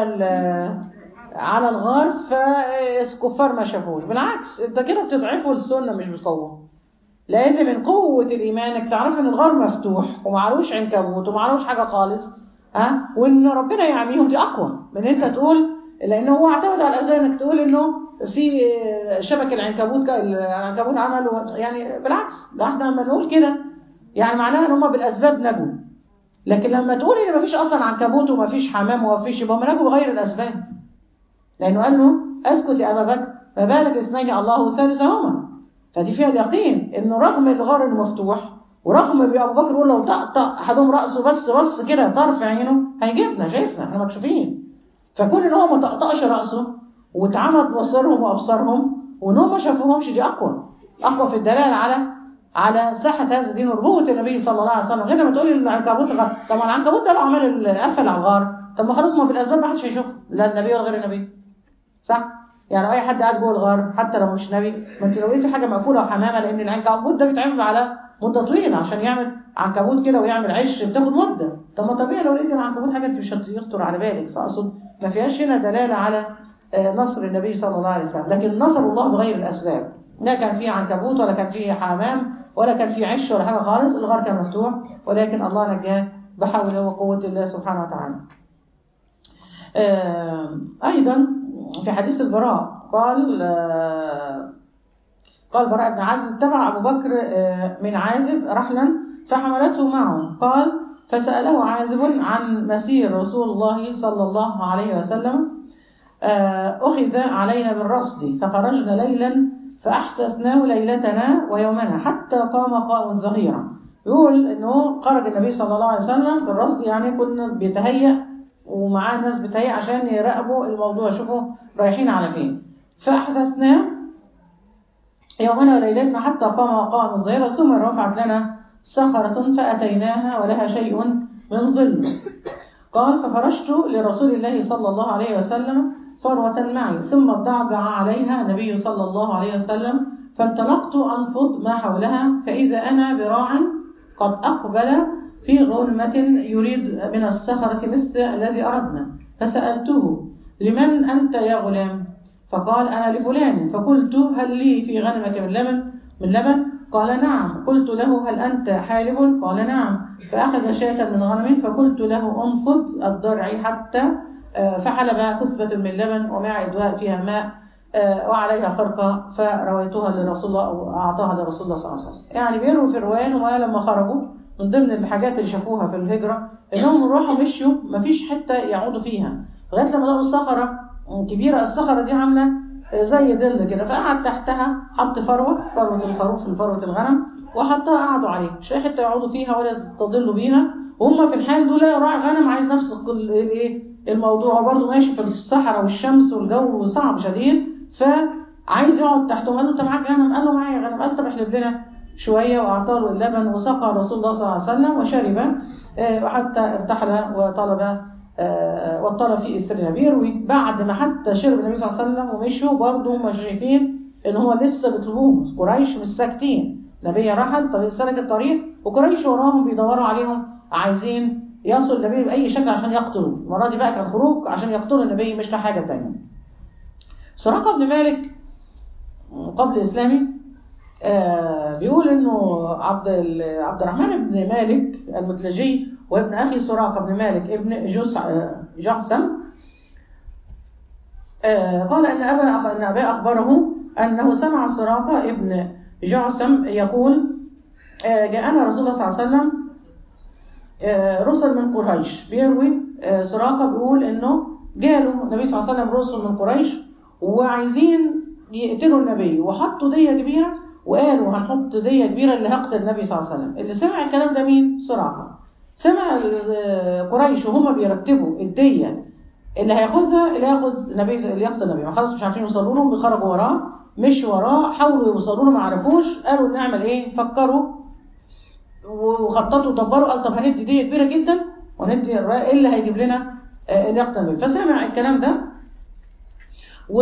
على الغار فالكفار ما شافوش بالعكس انت كده بتضعفوا السنة مش بتقوه لازم من قوة الإيمان انك تعرف ان الغار مفتوح ومعلوش عنكبوت ومعلوش حاجة خالص ها وان ربنا يعميهم دي اقوى من انت تقول لان هو اعتمد على الازاي انك تقول انه في شبك العنكبوت العنكبوت عمل يعني بالعكس ده احنا لما نقول كده يعني معناها ان هم بالاسباب نجوا لكن لما تقول ان مفيش اصلا عنكبوت ومفيش حمام ومفيش يبقى هم نجوا بغير الاسباب لانه قال له اسكت يا ابا بكر ما بالك اثنين الله ثالثهما فدي فيها اليقين انه رغم الغار المفتوح ورغم ابو بكر يقول لو طقطق احدهم راسه بس بص كده طرف عينه هيجيبنا شايفنا احنا مكشوفين فكون ان هو ما طقطقش راسه واتعمد بصرهم وابصارهم وان هم ما شافوهمش دي اقوى اقوى في الدلاله على على صحة هذا الدين ونبوة النبي صلى الله عليه وسلم غير لما تقولي العنكبوت غار طب ما العنكبوت ده لو عمل قفل على الغار طب ما خلاص ما بالأسباب ما حدش هيشوفه لا النبي ولا غير النبي صح؟ يعني أي حد قاعد جوه الغار حتى لو مش نبي ما أنت لو لقيتي حاجة مقفولة وحمامة لأن العنكبوت ده بيتعمل على مدة طويلة عشان يعمل عنكبوت كده ويعمل عش بتاخد مدة طب ما طبيعي لو لقيتي العنكبوت حاجة أنت مش هتخطر على بالك فأقصد ما فيهاش هنا دلالة على نصر النبي صلى الله عليه وسلم لكن نصر الله بغير الأسباب لا كان فيه عنكبوت ولا كان فيه حمام ولا كان فيه عش ولا حاجة خالص الغار كان مفتوح ولكن الله نجاه بحوله وقوة الله سبحانه وتعالى أيضا في حديث البراء قال قال براء بن عازب اتبع أبو بكر من عازب رحلا فحملته معه قال فسأله عازب عن مسير رسول الله صلى الله عليه وسلم أخذ علينا بالرصد فخرجنا ليلا فأحسسناه ليلتنا ويومنا حتى قام قائم الظهيرة يقول أنه خرج النبي صلى الله عليه وسلم بالرصد يعني كنا بيتهيأ ومعاه ناس بتهيأ عشان يراقبوا الموضوع شوفوا رايحين على فين فأحسسناه يومنا وليلتنا حتى قام قائم الظهيرة ثم رفعت لنا صخرة فأتيناها ولها شيء من ظل قال ففرشت لرسول الله صلى الله عليه وسلم فروة معي ثم اضطجع عليها النبي صلى الله عليه وسلم فانطلقت أنفض ما حولها فإذا أنا براع قد أقبل في غنمة يريد من الصخرة مثل الذي أردنا فسألته لمن أنت يا غلام فقال أنا لفلان فقلت هل لي في غنمك من لبن من لبن قال نعم قلت له هل أنت حالب قال نعم فأخذ شاة من غنم فقلت له انفض الضرع حتى فحلب كثبة من لبن ومع إدواء فيها ماء وعليها خرقة فرويتها لرسول الله أو أعطاها لرسول الله صلى الله عليه وسلم يعني بيروا في الروان ولما خرجوا من ضمن الحاجات اللي شافوها في الهجرة إنهم راحوا مشوا مفيش حتة يعودوا فيها لغاية لما لقوا صخرة كبيرة الصخرة دي عاملة زي ظل كده فقعد تحتها حط فروة فروة الخروف فروة الغنم وحطها قعدوا عليها مش لاقي حتة يقعدوا فيها ولا يستظلوا بيها وهم في الحال دول راعي غنم عايز نفس الايه الموضوع برضه ماشي في الصحراء والشمس والجو صعب شديد فعايز يقعد تحتهم قال له انت معاك غنم قال له معايا غنم قال طب احلب لنا شويه واعطاه له اللبن وسقى رسول الله صلى الله عليه وسلم وشرب وحتى ارتحل وطلب واطلب في استرنا بيروي بعد ما حتى شرب النبي صلى الله عليه وسلم ومشوا برضه هم شايفين ان هو لسه بيطلبوه قريش مش ساكتين النبي رحل طريق سلك الطريق وقريش وراهم بيدوروا عليهم عايزين يصل النبي بأي شكل عشان يقتلوا المرة دي بقى كان خروج عشان يقتلوا النبي مش لحاجة تانية سراقة بن مالك قبل إسلامي آه بيقول انه عبد عبد الرحمن بن مالك المدلجي وابن اخي سراقه بن مالك ابن جعسم آه قال ان ابا ان ابا اخبره انه سمع سراقه ابن جعسم يقول آه جاءنا رسول الله صلى الله عليه وسلم رسل من قريش بيروي سراقه بيقول انه جاله النبي صلى الله عليه وسلم رسل من قريش وعايزين يقتلوا النبي وحطوا ديه كبيره وقالوا هنحط دية كبيرة اللي هقتل النبي صلى الله عليه وسلم اللي سمع الكلام ده مين؟ سراقة سمع قريش وهم بيرتبوا الدية اللي هياخدها اللي هياخد النبي اللي يقتل النبي ما خلاص مش عارفين يوصلوا لهم بيخرجوا وراه مشوا وراه حاولوا يوصلوا له ما عرفوش قالوا نعمل ايه فكروا وخططوا ودبروا قال طب هندي دية كبيرة جدا وندي ايه اللي هيجيب لنا اللي يقتل النبي فسمع الكلام ده و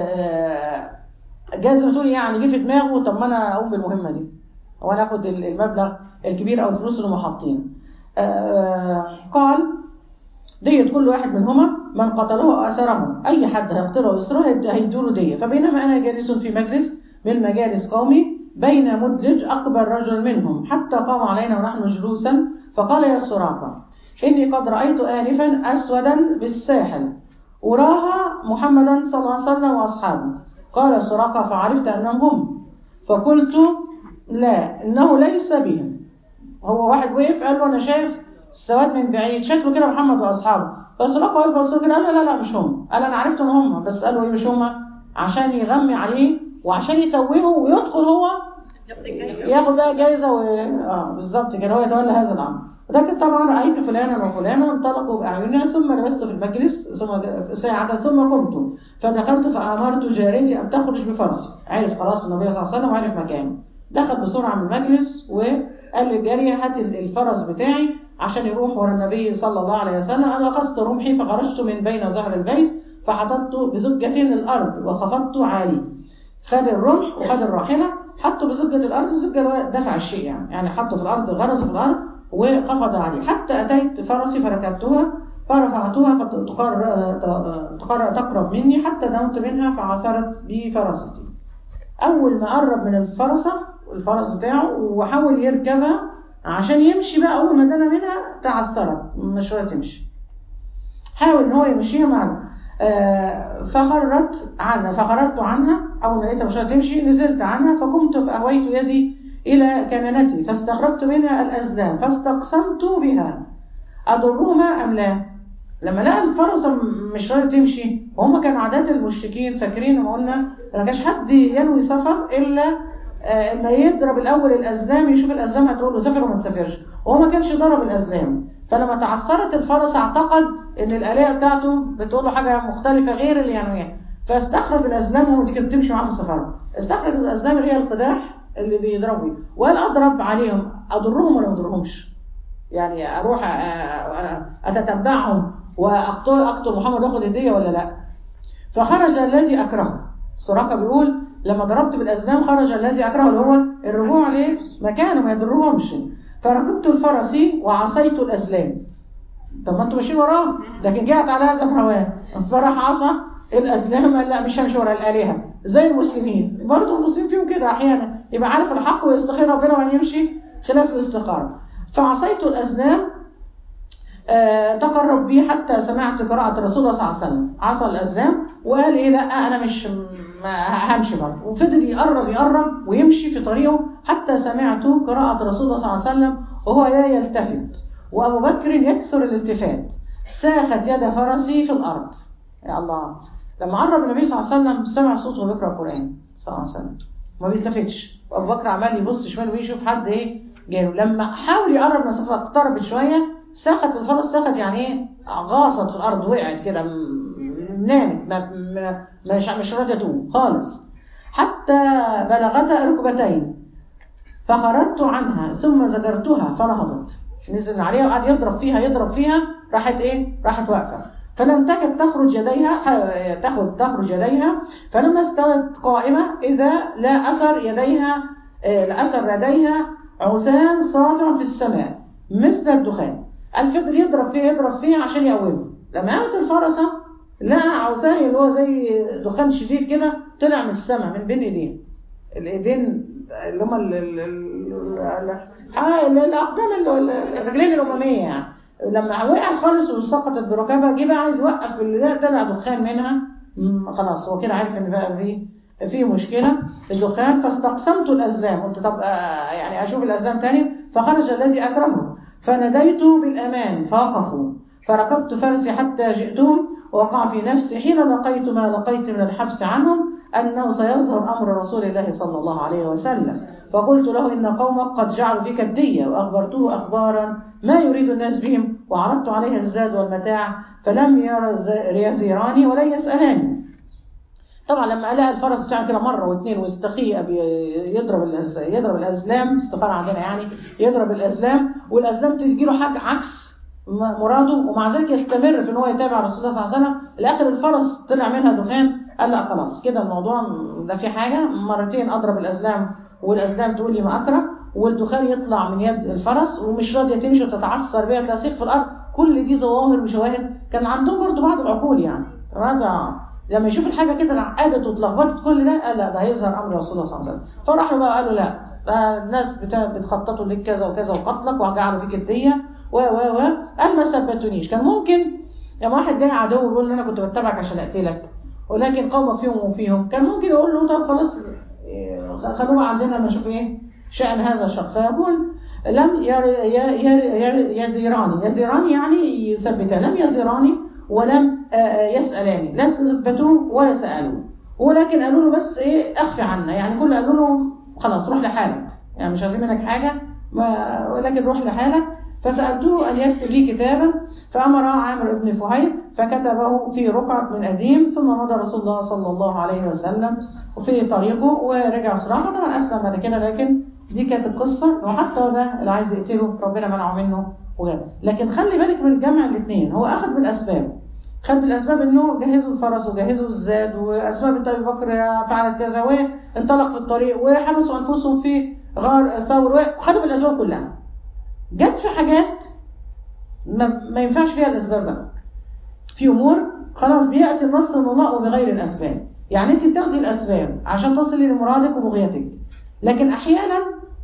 جاز ما تقول يعني جه في دماغه طب ما انا اقوم بالمهمه دي وانا اخد المبلغ الكبير او الفلوس اللي هم حاطين قال دية كل واحد منهما من قتله أسره أي حد هيقتله ويسره هيدوا له دية فبينما أنا جالس في مجلس من مجالس قومي بين مدلج أقبل رجل منهم حتى قام علينا ونحن جلوسا فقال يا سراقة إني قد رأيت آنفا أسودا بالساحل أراها محمدا صلى الله عليه وسلم وأصحابه قال سراقة فعرفت أنهم هم فقلت لا إنه ليس بهم هو واحد وقف قال له أنا شايف السواد من بعيد شكله كده محمد وأصحابه فسراقة وقف بص كده قال لا لا لا مش هم قال أنا عرفت إن هم بس قالوا إيه مش هم عشان يغمي عليه وعشان يتوهه ويدخل هو ياخد بقى جايزة و... اه بالظبط كده هو يتولى هذا الأمر لكن طبعا رأيت فلانا وفلانا انطلقوا بأعيننا ثم لبست في المجلس ثم ساعة ثم قمت فدخلت فأمرت جاريتي أن تخرج بفرسي عرف خلاص النبي صلى الله عليه وسلم وعرف مكانه دخل بسرعة من المجلس وقال للجارية هات الفرس بتاعي عشان يروح ورا النبي صلى الله عليه وسلم أنا أخذت رمحي فخرجت من بين ظهر البيت فحطت بزجة الأرض وخفضت عالي خد الرمح وخد الراحلة حطه بزجة الأرض الزجة دفع الشيء يعني يعني حطه في الأرض غرزه في الأرض وخفض عليه حتى أتيت فرسي فركبتها فرفعتها فتقر تقرب مني حتى دمت منها فعثرت بي فرستي أول ما قرب من الفرسة الفرس بتاعه وحاول يركبها عشان يمشي بقى أول ما دنا منها تعثرت مش راضية تمشي حاول إن هو يمشيها معنا آه فخرت عنها فخرجت عنها أول ما لقيتها مش راضية تمشي نزلت عنها فقمت فأهويت يدي إلى كنانتي فاستخرجت منها الأزلام فاستقسمت بها أضرهما أم لا لما لقى الفرسة مش راضية تمشي وهم كانوا عادات المشركين فاكرين ما قلنا ما كانش حد ينوي سفر إلا ما يضرب الأول الأزلام يشوف الأزلام هتقول له سافر وما تسافرش وهو ما كانش ضرب الأزلام فلما تعثرت الفرس اعتقد ان الآلية بتاعته بتقول له حاجة مختلفة غير اللي ينويها فاستخرج الأزلام وهو دي كانت بتمشي معاه في السفر استخرج الأزلام اللي هي القداح اللي بيضربوا وقال أضرب عليهم أضرهم ولا ما أضرهمش يعني أروح أتتبعهم وأقتل أقتل محمد وأخذ هدية ولا لا فخرج الذي أكرهه سراقة بيقول لما ضربت بالأزلام خرج الذي أكرهه اللي هو الرجوع لمكانه ما يضرهمش فركبت الفرس وعصيت الأزلام طب ما انتوا ماشيين وراه لكن جاءت على هذا الهوان فراح عصى الأزلام قال لا مش همشي ورا الآلهة زي المسلمين برضه المسلمين فيهم كده أحيانا يبقى عارف الحق ويستخير ربنا وأن يمشي خلاف الاستقامة فعصيت الأزلام آه تقرب بي حتى سمعت قراءة رسول الله صلى الله عليه وسلم عصى الأزلام وقال إيه لا أنا مش ما همشي برضه وفضل يقرب يقرب ويمشي في طريقه حتى سمعت قراءة رسول الله صلى الله عليه وسلم وهو لا يلتفت وأبو بكر يكثر الالتفات ساخت يد فرسي في الأرض يا الله لما قرب النبي صلى الله عليه وسلم سمع صوته بيقرأ القرآن صلى الله عليه وسلم ما بيلتفتش وأبو بكر عمال يبص شمال ويشوف حد إيه جاله لما حاول يقرب مسافة اقتربت شوية ساخت الفرس ساخت يعني ايه غاصت في الارض وقعت كده نامت ما مش مش راضيه تقوم خالص حتى بلغتها ركبتين فخرجت عنها ثم زجرتها فنهضت نزل عليها وقعد يضرب فيها يضرب فيها راحت ايه راحت واقفه فلم تكد تخرج يديها تاخذ تخرج يديها فلما استوت قائمه اذا لا اثر يديها لا اثر يديها عثان ساطع في السماء مثل الدخان الفضل يضرب فيه يضرب فيه عشان يقومه لما قامت الفرسة لقى عوثاني اللي هو زي دخان شديد كده طلع من السماء من بين ايديه الايدين اللي هم الاقدام الرجلين الاماميه يعني لما وقع خالص وسقطت بركبها جه بقى عايز يوقف اللي ده طلع دخان منها خلاص هو كده عارف ان بقى في في مشكله الدخان فاستقسمت الازلام قلت طب يعني اشوف الازلام تاني فخرج الذي اكرهه فناديت بالأمان فوقفوا فركبت فرسي حتى جئتهم ووقع في نفسي حين لقيت ما لقيت من الحبس عنهم أنه سيظهر أمر رسول الله صلى الله عليه وسلم فقلت له إن قومك قد جعلوا فيك الدية وأخبرته أخبارا ما يريد الناس بهم وعرضت عليه الزاد والمتاع فلم يزيراني ولا يسألاني طبعا لما لقى الفرس بتاعه كده مره واثنين واستخي يضرب يضرب الازلام استخاره عندنا يعني يضرب الازلام والازلام تجي له حاجه عكس مراده ومع ذلك يستمر في ان هو يتابع رسول الله صلى الله عليه وسلم الاخر الفرس طلع منها دخان قال لا خلاص كده الموضوع ده في حاجه مرتين اضرب الازلام والازلام تقول لي ما اكره والدخان يطلع من يد الفرس ومش راضيه تمشي وتتعثر بيها تسيق في الارض كل دي ظواهر وشواهد كان عندهم برضو بعض العقول يعني هذا لما يشوف الحاجه كده عقدت واتلخبطت كل ده قال لا ده هيظهر امر رسول الله صلى الله عليه وسلم فراح له بقى قالوا لا ده الناس بتخططوا لك كذا وكذا وقتلك وجعلوا فيك الديه و و و قال ما ثبتونيش كان ممكن لما واحد جاي عدو بيقول له انا كنت بتابعك عشان اقتلك ولكن قومك فيهم وفيهم كان ممكن يقول له طب خلاص خلوه عندنا نشوف ايه شأن هذا الشخص فيقول لم يزيراني يزيراني يعني يثبتان لم يزيراني ولم يسألاني لا ثبتوه ولا سألوه ولكن قالوا له بس ايه اخفي عنا يعني كل قالوا له خلاص روح لحالك يعني مش عايزين منك حاجة ولكن روح لحالك فسألته أن يكتب لي كتابا فأمر عامر بن فهيد فكتبه في رقعة من أديم ثم مضى رسول الله صلى الله عليه وسلم وفي طريقه ورجع صراحة طبعا أسلم بعد كده لكن دي كانت القصة وحتى ده اللي عايز يقتله ربنا منعه منه وغيره لكن خلي بالك من الجمع الاثنين هو أخذ بالأسباب خد بالأسباب إنه جهزوا الفرس وجهزوا الزاد وأسباب أبي بكر فعلت كذا وانطلق في الطريق وحبسوا أنفسهم في غار ثور وخدوا بالأسباب كلها جت في حاجات ما, ما ينفعش فيها الأسباب بقى في أمور خلاص بيأتي النص من الله وبغير الأسباب يعني أنت بتاخدي الأسباب عشان تصلي لمرادك وبغيتك لكن أحيانا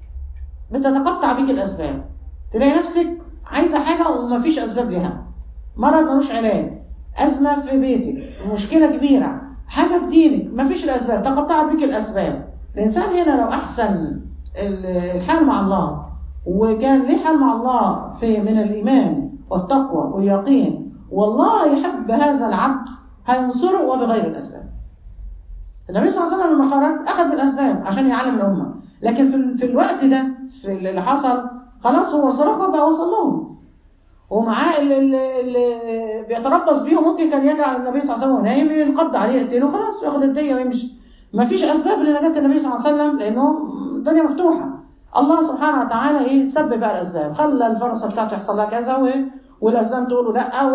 بتتقطع بيك الأسباب تلاقي نفسك عايزة حاجة ومفيش أسباب لها مرض ملوش علاج أزمة في بيتك مشكلة كبيرة حاجة في دينك مفيش الأسباب تقطعت بيك الأسباب الإنسان هنا لو أحسن الحال مع الله وكان ليه حال مع الله في من الإيمان والتقوى واليقين والله يحب هذا العبد هينصره وبغير الأسباب النبي صلى الله عليه وسلم لما خرج أخذ بالأسباب عشان يعلم الأمة لكن في, في الوقت ده في اللي حصل خلاص هو صرخه بقى وصل لهم ومعاه اللي, اللي, اللي بيتربص بيهم ممكن كان يجعل النبي صلى الله عليه وسلم نايم ينقض عليه يقتله خلاص ياخد الدية ويمشي ما فيش أسباب لنجاة النبي صلى الله عليه وسلم لأنه الدنيا مفتوحة الله سبحانه وتعالى ايه سبب بقى الأسباب خلى الفرصة بتاعته يحصل لها كذا و... والأسباب تقول له لا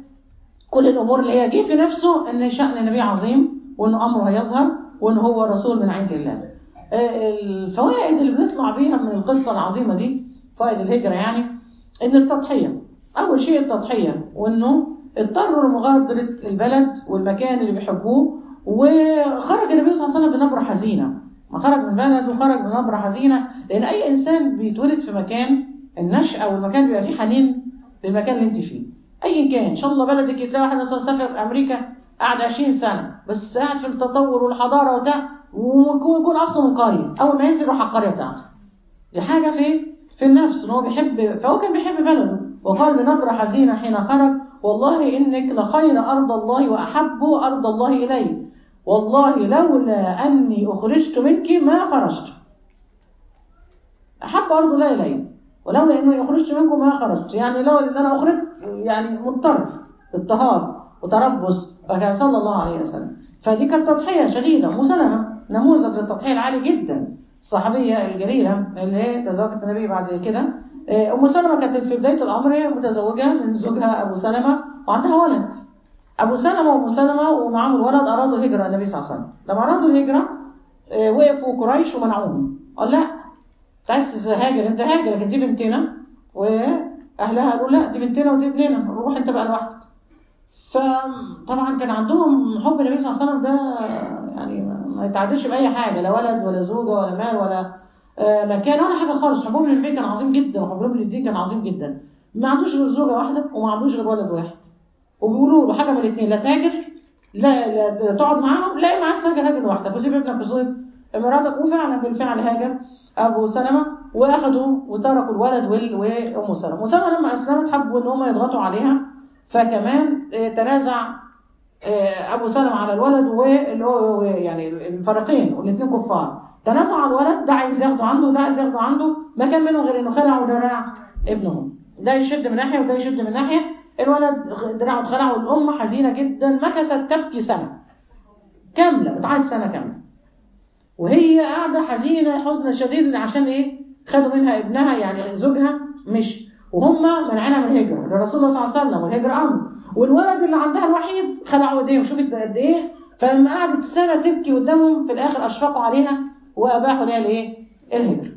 وكل الأمور اللي هي جه في نفسه إن شأن النبي عظيم وإنه أمره هيظهر وإنه هو رسول من عند الله الفوائد اللي بنطلع بيها من القصة العظيمة دي فوائد الهجرة يعني إن التضحية أول شيء التضحية وإنه اضطروا لمغادرة البلد والمكان اللي بيحبوه وخرج النبي صلى الله عليه وسلم بنبرة حزينة ما خرج من البلد وخرج بنبرة حزينة لأن أي إنسان بيتولد في مكان النشأة والمكان بيبقى فيه حنين للمكان اللي أنت فيه أيا كان إن شاء الله بلدك تلاقي واحد مثلا سافر أمريكا قعد 20 سنة بس قاعد في التطور والحضارة وبتاع ويكون أصلا من قرية أول ما ينزل يروح على القرية بتاعته دي حاجة في في النفس إن هو بيحب فهو كان بيحب بلده وقال بنبرة حزينة حين خرج والله إنك لخير أرض الله وأحب أرض الله إلي والله لولا أني أخرجت منك ما خرجت أحب أرض الله إلي ولولا أني أخرجت منكم ما خرجت يعني لو أن أنا أخرجت يعني مضطر اضطهاد وتربص فكان صلى الله عليه وسلم فدي كانت تضحية شديدة أم سلمة نموذج للتضحية العالي جدا الصحابية الجليلة اللي تزوجت النبي بعد كده أم سلمة كانت في بداية الأمر متزوجة من زوجها أبو سلمة وعندها ولد أبو سلمة وأم سلمة ومعهم الولد أرادوا الهجرة النبي صلى الله عليه وسلم لما أرادوا الهجرة وقفوا قريش ومنعوهم قال لا أنت عايز تهاجر أنت هاجر لكن دي بنتنا وأهلها قالوا لا دي بنتنا ودي ابننا روح أنت بقى لوحدك فطبعا كان عندهم حب النبي صلى الله عليه وسلم ده يعني ما يتعادلش بأي حاجة لا ولد ولا زوجة ولا مال ولا مكان ولا حاجة خالص حبهم للنبي كان عظيم جدا وحبهم للدين كان عظيم جدا ما عندوش غير زوجة واحدة وما عندوش غير ولد واحد وبيقولوا له حاجة من الاثنين لا تهاجر لا, لا تقعد معاهم لا اما عايز تهاجر هاجر لوحدك وسيب ابنك وسيب مراتك وفعلا بالفعل هاجر ابو سلمة واخدوا وتركوا الولد وام سلمة ام سلمة لما اسلمت حبوا ان هم يضغطوا عليها فكمان تنازع ابو سلمة على الولد واللي هو يعني الفريقين والاثنين كفار تنازع على الولد ده عايز ياخده عنده وده عايز ياخده عنده ما كان منهم غير انه خلع ودراع ابنهم ده يشد من ناحيه وده يشد من ناحيه الولد دراعه اتخلع والام حزينه جدا مكثت تبكي سنه كامله بتعيط سنه كامله وهي قاعده حزينه حزن شديد عشان ايه خدوا منها ابنها يعني زوجها مش وهم منعنا من الهجره لرسول الله صلى الله عليه وسلم والهجره امر والولد اللي عندها الوحيد خلعوا ايديهم شوفت قد ايه فلما قعدت سنه تبكي قدامهم في الاخر اشفقوا عليها واباحوا لها الايه الهجره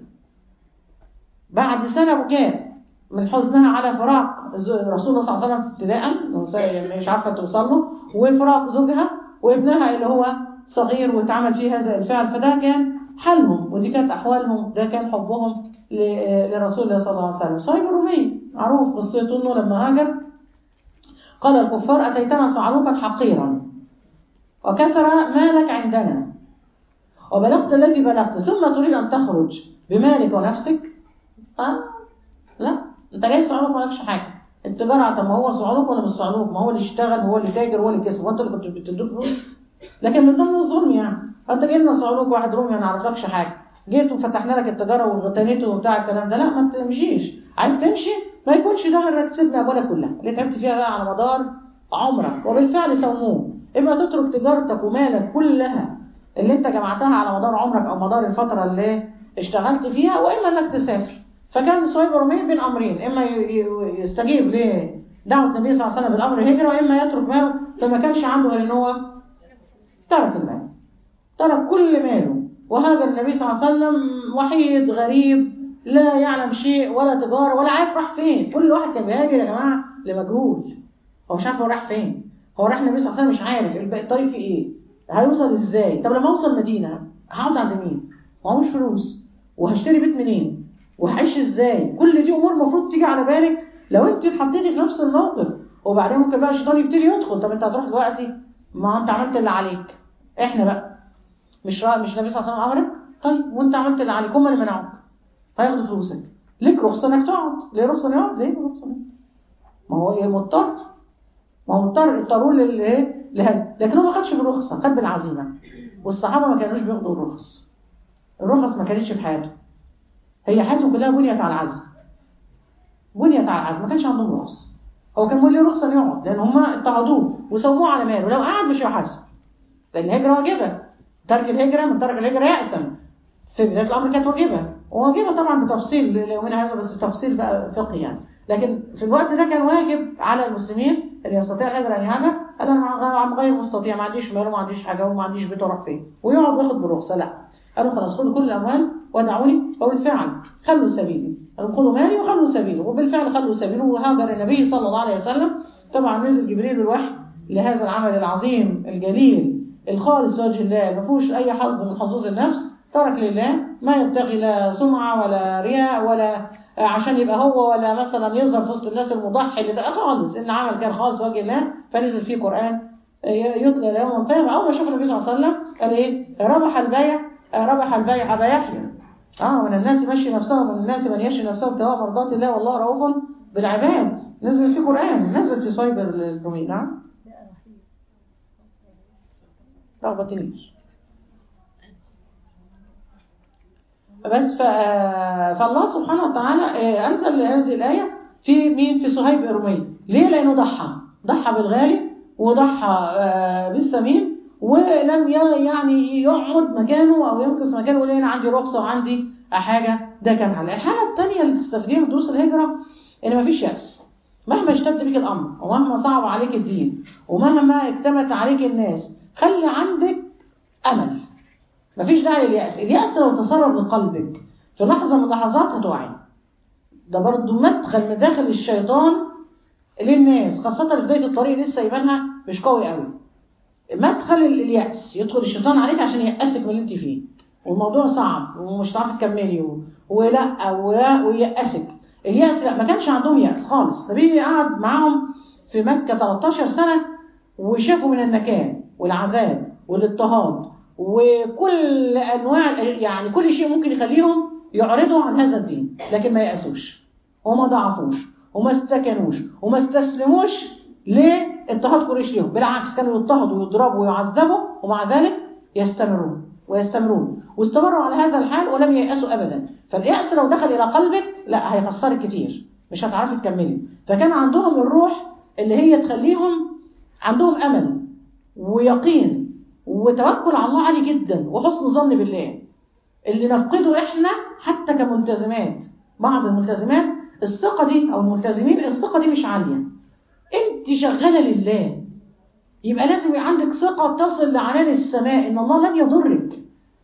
بعد سنه بكاء من حزنها على فراق رسول الله صلى الله عليه وسلم ابتداء مش عارفه توصل له وفراق زوجها وابنها اللي هو صغير واتعمل فيه هذا الفعل فده كان حالهم ودي كانت احوالهم ده كان حبهم لرسول الله صلى الله عليه وسلم صهيب الرومي معروف قصته انه لما هاجر قال الكفار اتيتنا صعلوكا حقيرا وكثر مالك عندنا وبلغت الذي بلغت ثم تريد ان تخرج بمالك ونفسك أه؟ لا انت جاي صعلوك مالكش حاجه التجاره طب ما هو صعلوك ولا مش صعلوك ما هو اللي اشتغل هو اللي تاجر هو اللي كسب وانت اللي كنت بتدوه فلوس لكن من ضمن الظلم يعني انت جاي لنا صعلوك واحد رومي ما نعرفكش حاجه جيت وفتحنا لك التجاره واغتنيته وبتاع الكلام ده لا ما تمشيش عايز تمشي ما يكونش ده انك تسيبني ابوالك كلها اللي تعبت فيها بقى على مدار عمرك وبالفعل سموه اما تترك تجارتك ومالك كلها اللي انت جمعتها على مدار عمرك او مدار الفتره اللي اشتغلت فيها واما انك تسافر فكان صهيب الرومي بين امرين اما ي- ي- يستجيب لدعوه النبي صلى الله عليه وسلم بالامر هجره واما يترك ماله فما كانش عنده غير ان هو ترك المال ترك كل ماله وهاجر النبي صلى الله عليه وسلم وحيد غريب لا يعلم شيء ولا تجاره ولا عارف راح فين كل واحد كان بيهاجر يا جماعه لمجهول هو مش عارف هو راح فين هو راح النبي صلى الله عليه وسلم مش عارف الب- الطريق فيه ايه هيوصل ازاي طب لما اوصل مدينه هقعد عند مين معهوش فلوس وهشتري بيت منين وهعيش ازاي كل دي امور المفروض تيجي على بالك لو انت اتحطيتي في نفس الموقف وبعدين ممكن بقى الشيطان يبتدي يدخل طب انت هتروح دلوقتي ما انت عملت اللي عليك احنا بقى مش را... مش النبي صلى الله عليه وسلم امرك طيب وانت عملت اللي عليك هم اللي منعوك هياخدوا فلوسك ليك رخصه انك تقعد ليه رخصه انك تقعد ليه رخصه ليه؟ ما هو ايه مضطر ما هو مضطر اضطروا للايه لهذا لكن هو ما خدش بالرخصه خد بالعزيمه والصحابه ما كانوش بياخدوا الرخص الرخص ما كانتش في حياته هي حياته كلها بنيت على العزم بنيت على العزم ما كانش عندهم رخص هو كان بيقول لي رخصه انه يقعد لان هم اضطهدوه وسووه على ماله لو قعد مش هيحاسب لان الهجره واجبه ترك الهجره من ترك الهجره يأسم في بدايه الامر كانت واجبه وواجبه طبعا بتفصيل ليومنا هذا بس تفصيل بقى فقهي يعني لكن في الوقت ده كان واجب على المسلمين اللي يستطيع الهجره ان يهاجر قال انا عم غير مستطيع ما عنديش مال وما عنديش حاجه وما عنديش بيت اروح فين ويقعد وياخد بالرخصه لا قالوا خلاص خدوا كل الاموال ودعوني وبالفعل خلوا سبيلي قالوا خدوا مالي وخلوا سبيله وبالفعل خلوا سبيله وهاجر النبي صلى الله عليه وسلم طبعا نزل جبريل الوحي لهذا العمل العظيم الجليل الخالص وجه الله ما فيهوش اي حظ من حظوظ النفس ترك لله ما يبتغي لا سمعه ولا رياء ولا عشان يبقى هو ولا مثلا يظهر في وسط الناس المضحي اللي ده خالص ان عمل كان خالص وجه الله فنزل فيه قران يتلى يوم القيامه اول ما شاف النبي صلى الله عليه وسلم قال ايه ربح البيع ربح البيع ابا يحيى اه من الناس مشي نفسه ومن الناس من يشي نفسه ابتغاء مرضات الله والله رؤوف بالعباد نزل فيه قران نزل في صيب الرومي نعم لخبطنيش بس ف... فالله سبحانه وتعالى أنزل هذه الآية في مين في صهيب الرومي ليه لأنه ضحى ضحى بالغالي وضحى بالثمين ولم يعني يقعد مكانه أو يمكث مكانه يقول أنا عندي رخصة وعندي حاجة ده كان حل الحالة الثانية اللي تستفيديها من دروس الهجرة إن مفيش يأس مهما اشتد بك الأمر ومهما صعب عليك الدين ومهما اجتمعت عليك الناس خلي عندك أمل مفيش داعي لليأس اليأس لو تسرب من قلبك في لحظة من اللحظات هتوعي ده برضو مدخل مداخل الشيطان للناس خاصة في بداية الطريق لسه إيمانها مش قوي قوي مدخل اليأس يدخل الشيطان عليك عشان يأسك من اللي انت فيه والموضوع صعب ومش هتعرفي تكملي ولا ولا ويأسك اليأس لا ما كانش عندهم يأس خالص النبي قعد معاهم في مكة 13 سنة وشافوا من النكال والعذاب والاضطهاد وكل انواع يعني كل شيء ممكن يخليهم يعرضوا عن هذا الدين لكن ما يأسوش وما ضعفوش وما استكنوش وما استسلموش لاضطهاد قريش ليهم بالعكس كانوا يضطهدوا ويضربوا ويعذبوا ومع ذلك يستمرون ويستمرون واستمروا على هذا الحال ولم ييأسوا ابدا فاليأس لو دخل الى قلبك لا هيخسرك كتير مش هتعرفي تكملي فكان عندهم الروح اللي هي تخليهم عندهم امل ويقين وتوكل على الله عالي جدا وحسن ظن بالله اللي نفقده احنا حتى كملتزمات بعض الملتزمات الثقة دي او الملتزمين الثقة دي مش عالية انت شغالة لله يبقى لازم يبقى عندك ثقة تصل لعنان السماء ان الله لن يضرك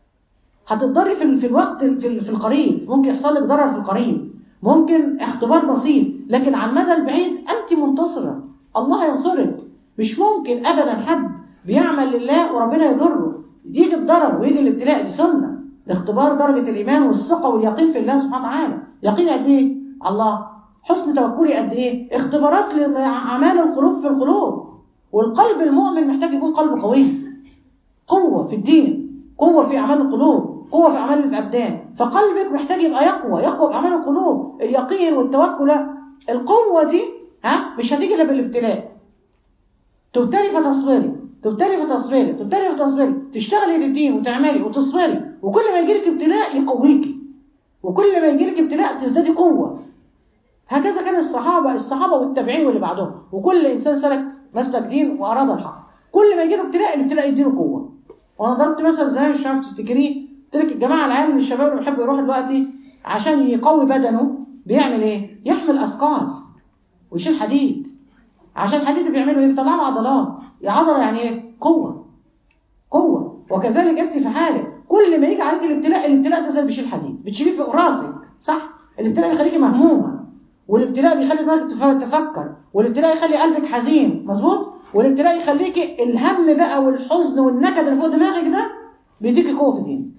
هتضري في, في الوقت في, في القريب ممكن يحصل لك ضرر في القريب ممكن اختبار بسيط لكن على المدى البعيد انت منتصرة الله ينصرك مش ممكن ابدا حد بيعمل لله وربنا يضره يجي الضرر ويجي الابتلاء دي سنه لاختبار درجه الايمان والثقه واليقين في الله سبحانه وتعالى يقين قد ايه الله حسن توكلي قد ايه اختبارات لاعمال القلوب في القلوب والقلب المؤمن محتاج يكون قلب قوي قوه في الدين قوه في اعمال القلوب قوه في اعمال الابدان فقلبك محتاج يبقى يقوى يقوى باعمال القلوب اليقين والتوكل القوه دي ها مش هتيجي الا بالابتلاء تبتلي فتصبري تبتلي فتصبري تبتلي فتصبري تشتغلي للدين وتعملي وتصبري وكل ما يجيلك ابتلاء يقويكي وكل ما يجيلك ابتلاء تزدادي قوة هكذا كان الصحابة الصحابة والتابعين واللي بعدهم وكل إنسان سلك مسلك دين وأراد الحق كل ما يجيله ابتلاء الابتلاء يديله قوة وأنا ضربت مثل زي مش عارف تفتكريه قلت لك الجماعه العيال من الشباب اللي بيحبوا يروحوا دلوقتي عشان يقوي بدنه بيعمل ايه؟ يحمل اثقال ويشيل حديد عشان الحديد اللي بيعملوا ايه؟ بيطلع له عضلات يا عضله يعني ايه؟ قوه قوه وكذلك انت في حالك كل ما يجي عليك الابتلاء الابتلاء ده زي بيشيل حديد بتشيليه فوق راسك صح؟ الابتلاء بيخليكي مهمومه والابتلاء بيخلي دماغك تف- تفكر والابتلاء يخلي قلبك حزين مظبوط والابتلاء يخليكي الهم بقى والحزن والنكد اللي فوق دماغك ده بيديكي قوه في دينك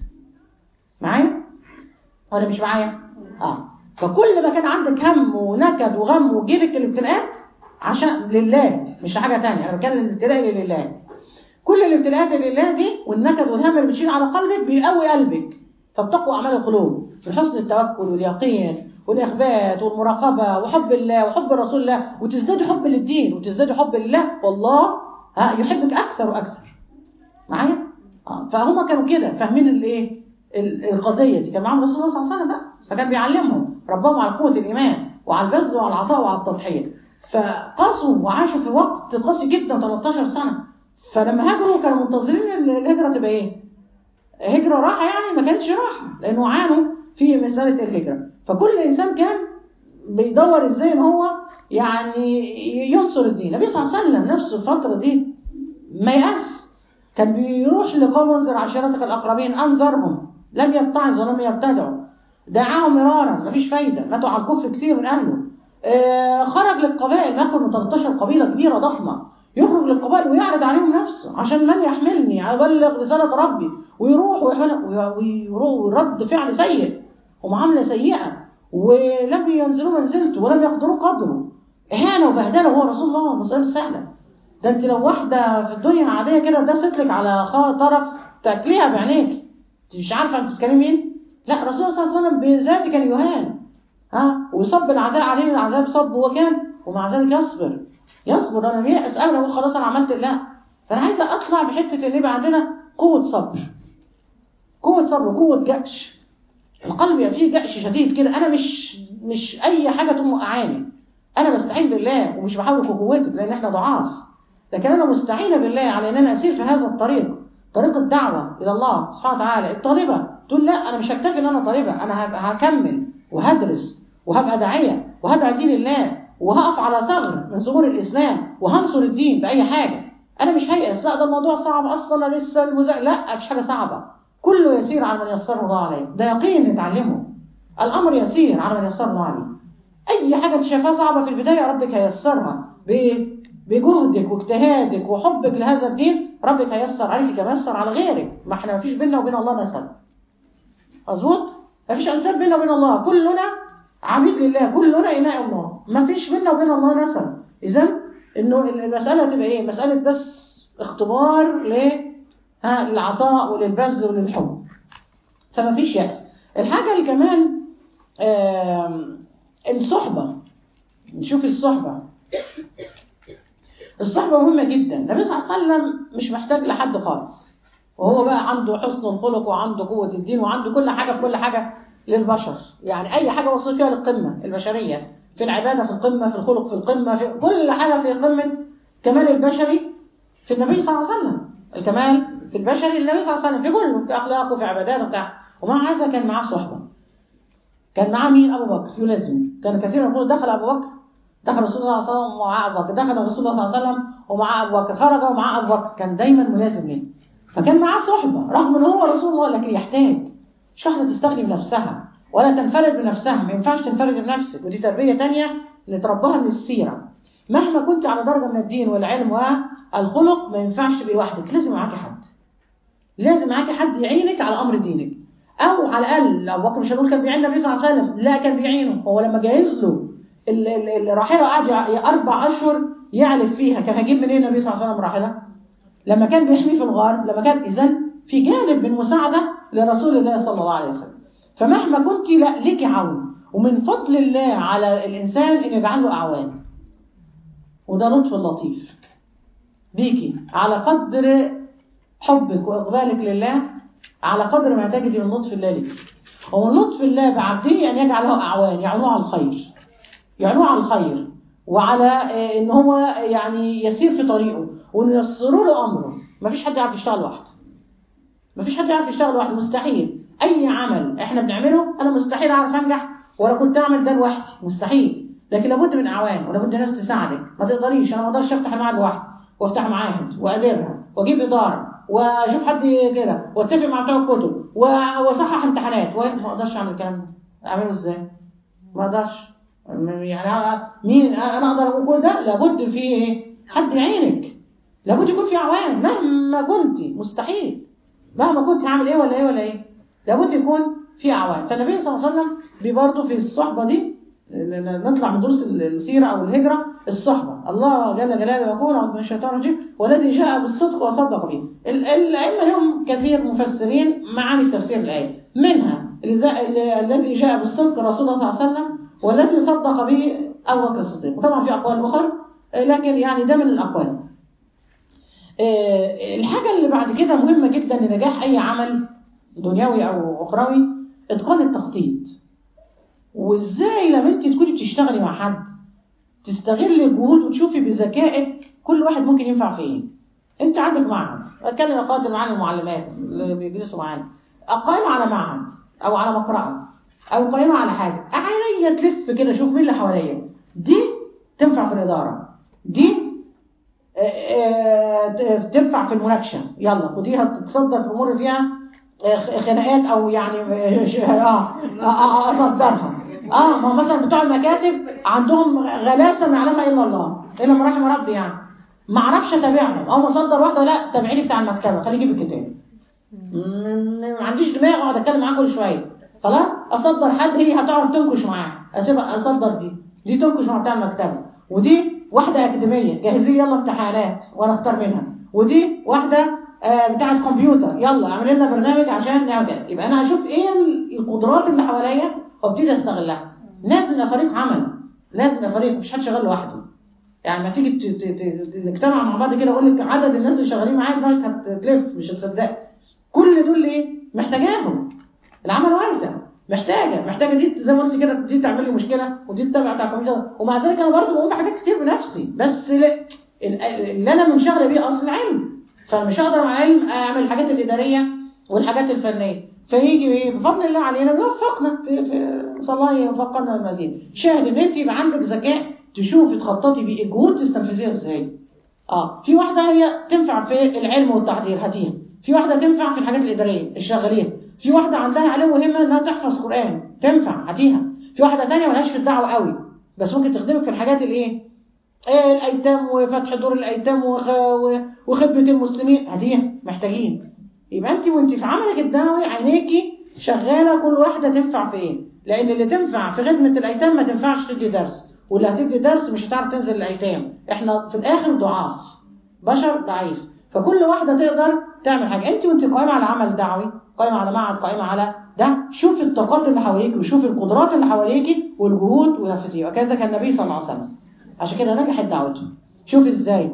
معايا ولا مش معايا اه فكل ما كان عندك هم ونكد وغم وجيلك الابتلاءات عشان لله مش حاجه تانية انا بتكلم الابتلاء لله كل الابتلاءات اللي لله دي والنكد والهم اللي بتشيل على قلبك بيقوي قلبك فبتقوى اعمال القلوب من حسن التوكل واليقين والاخبات والمراقبه وحب الله وحب رسول الله وتزداد حب للدين وتزداد حب لله والله ها يحبك اكثر واكثر معايا آه، فهم كانوا كده فاهمين الايه ال- القضيه دي كان معاهم رسول الله صلى الله عليه وسلم بقى فكان بيعلمهم ربهم على قوه الايمان وعلى البذل وعلى العطاء وعلى التضحيه فقاسوا وعاشوا في وقت قاسي جدا 13 سنه فلما هاجروا كانوا منتظرين ال- الهجره تبقى ايه هجره راحه يعني ما كانتش راحه لانه عانوا في مساله الهجره فكل انسان كان بيدور ازاي ان هو يعني ينصر الدين النبي صلى الله عليه وسلم نفسه الفتره دي ما يأس كان بيروح لقوم انذر عشيرتك الاقربين انذرهم لم يتعظ ولم يبتدعوا دعاهم مرارا مفيش فايده ماتوا على الكفر كتير من اهله آه خرج للقبائل مات من 13 قبيله كبيره ضخمه يخرج للقبائل ويعرض عليهم نفسه عشان من يحملني ابلغ رساله ربي ويروح ويحمل ويروح ورد فعل سيء ومعامله سيئه ولم ينزلوا منزلته ولم يقدروا قدره اهانه وبهدله وهو رسول الله مسألة سهله ده انت لو واحده في الدنيا عاديه كده دست لك على خ- طرف تاكليها بعينيك انت مش عارفه انت بتتكلمي مين لا الرسول صلى الله عليه وسلم بذاته كان يهان ها ويصب العذاب عليه العذاب صب وكان ومع ذلك يصبر يصبر انا ليه اسال اقول خلاص انا عملت لا فانا عايزه اطلع بحته ان يبقى عندنا قوه صبر قوه صبر وقوه جأش القلب يبقى فيه جأش شديد كده انا مش مش اي حاجه تقوم وقعاني انا بستعين بالله ومش بحاول قوتك لان احنا ضعاف لكن انا مستعينه بالله على ان انا اسير في هذا الطريق طريق الدعوه الى الله سبحانه وتعالى الطالبه تقول لا انا مش هكتفي ان انا طالبه انا هب- هكمل وهدرس وهبقى داعيه وهدعي دين الله وهقف على ثغر من ثغور الاسلام وهنصر الدين باي حاجه انا مش هيأس لا ده الموضوع صعب اصلا أنا لسه المذا... لا مفيش حاجه صعبه كله يسير على من يسره الله عليه ده يقين نتعلمه الامر يسير على من يسره الله عليه اي حاجه انت شايفاها صعبه في البدايه ربك هيسرها ب- بجهدك واجتهادك وحبك لهذا الدين ربك هيسر عليك كما يسر على غيرك ما احنا مفيش بيننا وبين الله نسب مظبوط مفيش انساب بيننا وبين الله كلنا عبيد لله كلنا اناء الله مفيش بيننا وبين الله نسب اذا انه المساله تبقى ايه مساله بس اختبار ل ها للعطاء وللبذل وللحب فما فيش يأس الحاجة اللي كمان آم، الصحبة نشوف الصحبة الصحبة مهمة جدا النبي صلى الله عليه وسلم مش محتاج لحد خالص وهو بقى عنده حسن الخلق وعنده قوة الدين وعنده كل حاجة في كل حاجة للبشر يعني أي حاجة وصل فيها للقمة البشرية في العبادة في القمة في الخلق في القمة في كل حاجة في قمة كمال البشري في النبي صلى الله عليه وسلم الكمال في البشري النبي صلى الله عليه وسلم في كله في أخلاقه في عباداته بتاع ومع هذا كان معاه صحبة كان معاه مين أبو بكر يلازم كان كثير يقول دخل أبو بكر دخل رسول الله صلى الله عليه وسلم ومعاه أبو بكر دخل رسول الله صلى الله عليه وسلم ومعاه أبو بكر خرج ومعاه أبو بكر كان دايما ملازم ليه فكان معاه صحبة رغم ان هو رسول الله لكن يحتاج مش واحدة تستخدم نفسها ولا تنفرد بنفسها ما ينفعش تنفرد بنفسك ودي تربية تانية نترباها من السيرة مهما كنت على درجة من الدين والعلم والخلق ما ينفعش تبقي لوحدك لازم معاكي حد لازم معاكي حد يعينك على امر دينك او على الاقل ابو بكر مش هنقول كان بيعين النبي صلى الله عليه وسلم لا كان بيعينه هو لما جهز له ال- ال- الراحله قعد يع- اربع اشهر يعلف فيها كان هيجيب منين النبي صلى الله عليه وسلم راحله لما كان بيحميه في الغار لما كان اذا في جانب من مساعده لرسول الله صلى الله عليه وسلم فمهما كنت لا لك عون ومن فضل الله على الانسان ان يجعل له اعوان وده لطف لطيف بيكي على قدر حبك واقبالك لله على قدر ما تجدي من لطف الله لك ومن لطف الله بعبده ان يجعله اعوان يعونوه على الخير يعونوه على الخير وعلى آه، ان هو يعني يسير في طريقه وان ييسروا له امره مفيش حد يعرف يشتغل لوحده مفيش حد يعرف يشتغل لوحده مستحيل اي عمل احنا بنعمله انا مستحيل اعرف انجح ولا كنت اعمل ده لوحدي مستحيل لكن لابد من اعوان ولابد ناس تساعدك ما تقدريش انا ما اقدرش افتح المعهد لوحدي وافتح معاهد واديرها واجيب اداره واشوف حد كده واتفق مع بتوع الكتب و- واصحح امتحانات و- ما اقدرش اعمل الكلام ده اعمله ازاي؟ ما اقدرش يعني أنا- مين انا اقدر اقول كل ده لابد في ايه؟ حد يعينك لابد يكون في عوان مهما كنت مستحيل مهما كنت هعمل ايه ولا ايه ولا ايه لابد يكون في اعوان فالنبي صلى الله عليه وسلم بي برضه في الصحبه دي ن- نطلع من دروس السيره او الهجره الصحبه الله جل جلاله يقول اعوذ من الشيطان الرجيم والذي جاء بالصدق وصدق به ال- الائمه لهم كثير مفسرين معاني في تفسير الايه منها الذ- ال- الذي جاء بالصدق رسول الله صلى الله عليه وسلم والذي صدق به ابو بكر الصديق وطبعا في اقوال اخرى لكن يعني ده من الاقوال آه، الحاجة اللي بعد كده مهمة جدا لنجاح أي عمل دنيوي أو أخروي إتقان التخطيط وإزاي لما أنت تكوني بتشتغلي مع حد تستغلي الجهود وتشوفي بذكائك كل واحد ممكن ينفع في إيه أنت عندك معهد أتكلم يا خاطر معانا المعلمات اللي بيجلسوا معانا قائمة على معهد أو على مقرأة أو قائمة على حاجة عينيا تلف كده شوف مين اللي حواليا دي تنفع في الإدارة دي تنفع في المناقشه يلا ودي هتتصدر في الامور اللي فيها آه، خناقات او يعني آه، ش- اه آه، آه، اصدرها اه ما مثلا بتوع المكاتب عندهم غلاسه ما يعلمها الا الله الا من رحم ربي يعني ما اعرفش اتابعهم او مصدر واحده لا تابعيني بتاع المكتبه خليه يجيب الكتاب م- ما عنديش دماغ اقعد اتكلم معاه كل شويه خلاص اصدر حد هي هتعرف تنكش معاه اسيبها اصدر دي دي تنكش مع بتاع المكتبه ودي واحده اكاديميه جهزي يلا امتحانات وانا اختار منها ودي واحده آه، بتاعه كمبيوتر يلا اعمل لنا برنامج عشان نعمل كده يبقى انا هشوف ايه القدرات اللي حواليا وابتدي استغلها لازم يبقى فريق عمل لازم يبقى فريق مفيش حد شغال لوحده يعني ما تيجي ت- ت- ت- ت- نجتمع مع بعض كده اقول لك عدد الناس اللي شغالين معايا دماغك هتلف مش هتصدق كل دول ايه محتاجاهم العمل واسع محتاجه محتاجه دي زي ما قلت كده دي تعمل لي مشكله ودي تتابع بتاع الكمبيوتر ومع ذلك انا برضه بقوم بحاجات كتير بنفسي بس لا ال- اللي انا منشغله بيه اصل العلم فمش هقدر مع العلم اعمل الحاجات الاداريه والحاجات الفنيه فيجي ايه بفضل الله علينا بيوفقنا في في نسال الله يوفقنا المزيد شاهد ان انت يبقى عندك ذكاء تشوفي تخططي بيه الجهود تستنفذيها ازاي اه في واحده هي تنفع في العلم والتحضير هاتيها في واحده تنفع في الحاجات الاداريه الشغالين في واحده عندها علم وهمه انها تحفظ قران تنفع هاتيها في واحده تانية ملهاش في الدعوه قوي بس ممكن تخدمك في الحاجات الايه ايه الايتام وفتح دور الايتام وخ... و- وخدمه المسلمين هاتيها محتاجين يبقى انت وانت في عملك الدعوي عينيكي شغاله كل واحده تنفع في ايه لان اللي تنفع في خدمه الايتام ما تنفعش تدي درس واللي هتدي درس مش هتعرف تنزل الايتام احنا في الاخر ضعاف بشر ضعيف فكل واحده تقدر تعمل حاجه انت وانت قائمه على عمل دعوي قائمه على معهد قائمه على ده شوفي الطاقات اللي حواليك وشوفي القدرات اللي حواليك والجهود ونفذيها وكذا كان النبي صلى الله عليه وسلم عشان كده نجحت دعوته شوف ازاي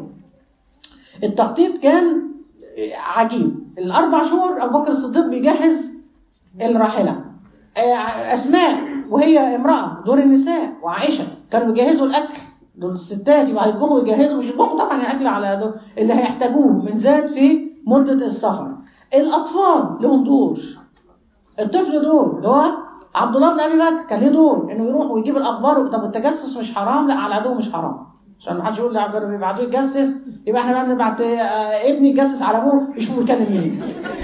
التخطيط كان عجيب الاربع شهور ابو بكر الصديق بيجهز الراحله آه، اسماء وهي امراه دور النساء وعائشه كانوا بيجهزوا الاكل دول الستات يبقى هيطبخوا ويجهزوا مش يطبخوا طبعا الاكل على دول اللي هيحتاجوه من زاد في مده السفر الاطفال لهم دور الطفل دور اللي هو عبد الله بن ابي بكر كان ليه دور انه يروح ويجيب الاخبار طب التجسس مش حرام لا على العدو مش حرام عشان ما حدش يقول لي كانوا بيبعتوه يتجسس يبقى احنا بقى بنبعت آه، ابني يتجسس على ابوه يشوفوا بيكلم مين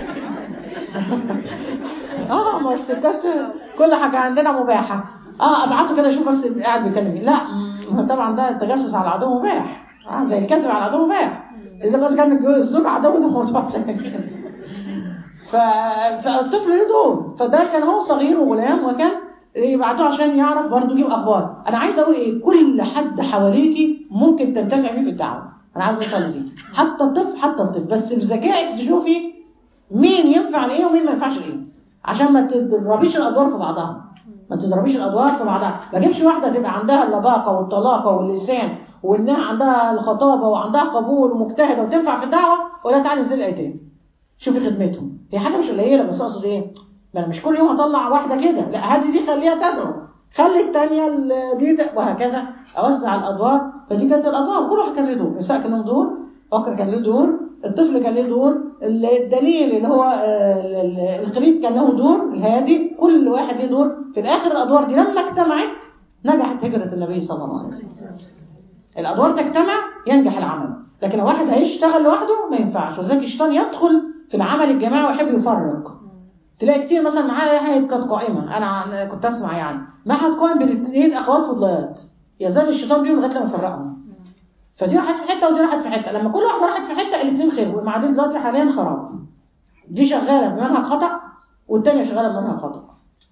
اه ما الستات كل حاجه عندنا مباحه اه ابعته كده اشوف بس قاعد بيكلم مين لا مم، طبعا ده التجسس على العدو مباح اه زي الكذب على العدو مباح اذا بس كان الزوج عدو ده موضوع تاني. ف... فالطفل له دور فده كان هو صغير وغلام وكان يبعتوه عشان يعرف برضه يجيب اخبار انا عايز اقول ايه كل حد حواليكي ممكن تنتفع بيه في الدعوه انا عايز اوصل لدي حتى الطفل حتى الطفل بس بذكائك تشوفي مين ينفع لايه ومين ما ينفعش لايه عشان ما تضربيش الادوار في بعضها ما تضربيش الادوار في بعضها ما اجيبش واحده تبقى عندها اللباقه والطلاقه واللسان وانها عندها الخطابه وعندها قبول ومجتهده وتنفع في الدعوه ولا تعالي انزلي الايتام شوفي خدمتهم هي حاجه مش قليله بس اقصد ايه ما انا مش كل يوم اطلع واحده كده لا هذه دي خليها تدعو خلي الثانيه دي ت- وهكذا اوزع الادوار فدي كانت الادوار كل واحد كان له دور النساء كان لهم دور بكر كان له دور الطفل كان له دور الدليل اللي هو آه، ال- ال- القريب كان له دور الهادي كل واحد له دور في الاخر الادوار دي لما اجتمعت نجحت هجره النبي صلى الله عليه وسلم الادوار تجتمع ينجح العمل لكن لو واحد هيشتغل لوحده ما ينفعش وذلك الشيطان يدخل في العمل الجماعي ويحب يفرق تلاقي كتير مثلا معايا واحد كانت قائمه انا عن- كنت اسمع يعني معهد قائم بين اثنين اخوات فضليات يزال الشيطان بيهم لغايه لما يفرقهم فدي راحت في حته ودي راحت في حته لما كل واحده راحت في حته الاثنين خير والمعادين دلوقتي حاليا خراب دي شغاله بمنهج خطا والثانيه شغاله بمنهج خطا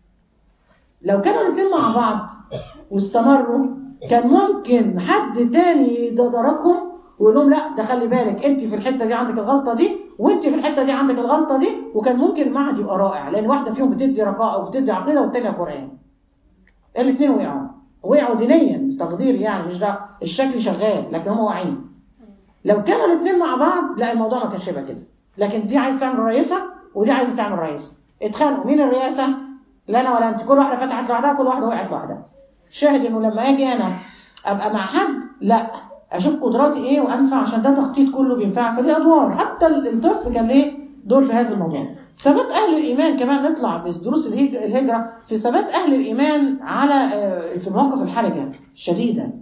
لو كانوا الاثنين مع بعض واستمروا كان ممكن حد تاني يدركهم ويقول لهم لا ده خلي بالك انت في الحته دي عندك الغلطه دي وانت في الحته دي عندك الغلطه دي وكان ممكن المعهد يبقى رائع لان واحده فيهم بتدي رقاء وبتدي عقيده والثانيه قران الاثنين وقعوا وقعوا دينيا تقدير يعني مش ده الشكل شغال لكن هم واعيين لو كانوا الاثنين مع بعض لا الموضوع ما كانش هيبقى كده لكن دي عايز تعمل رئيسه ودي عايزه تعمل رئيسه اتخانقوا مين الرئاسه لا انا ولا انت كل واحده فتحت لوحدها كل واحده وقعت لوحدها شاهد انه لما اجي انا ابقى مع حد لا اشوف قدراتي ايه وانفع عشان ده تخطيط كله بينفع فدي ادوار حتى الطفل كان ليه دور في هذا الموضوع ثبات اهل الايمان كمان نطلع بدروس الهج- الهجره في ثبات اهل الايمان على آه، في المواقف الحرجه الشديده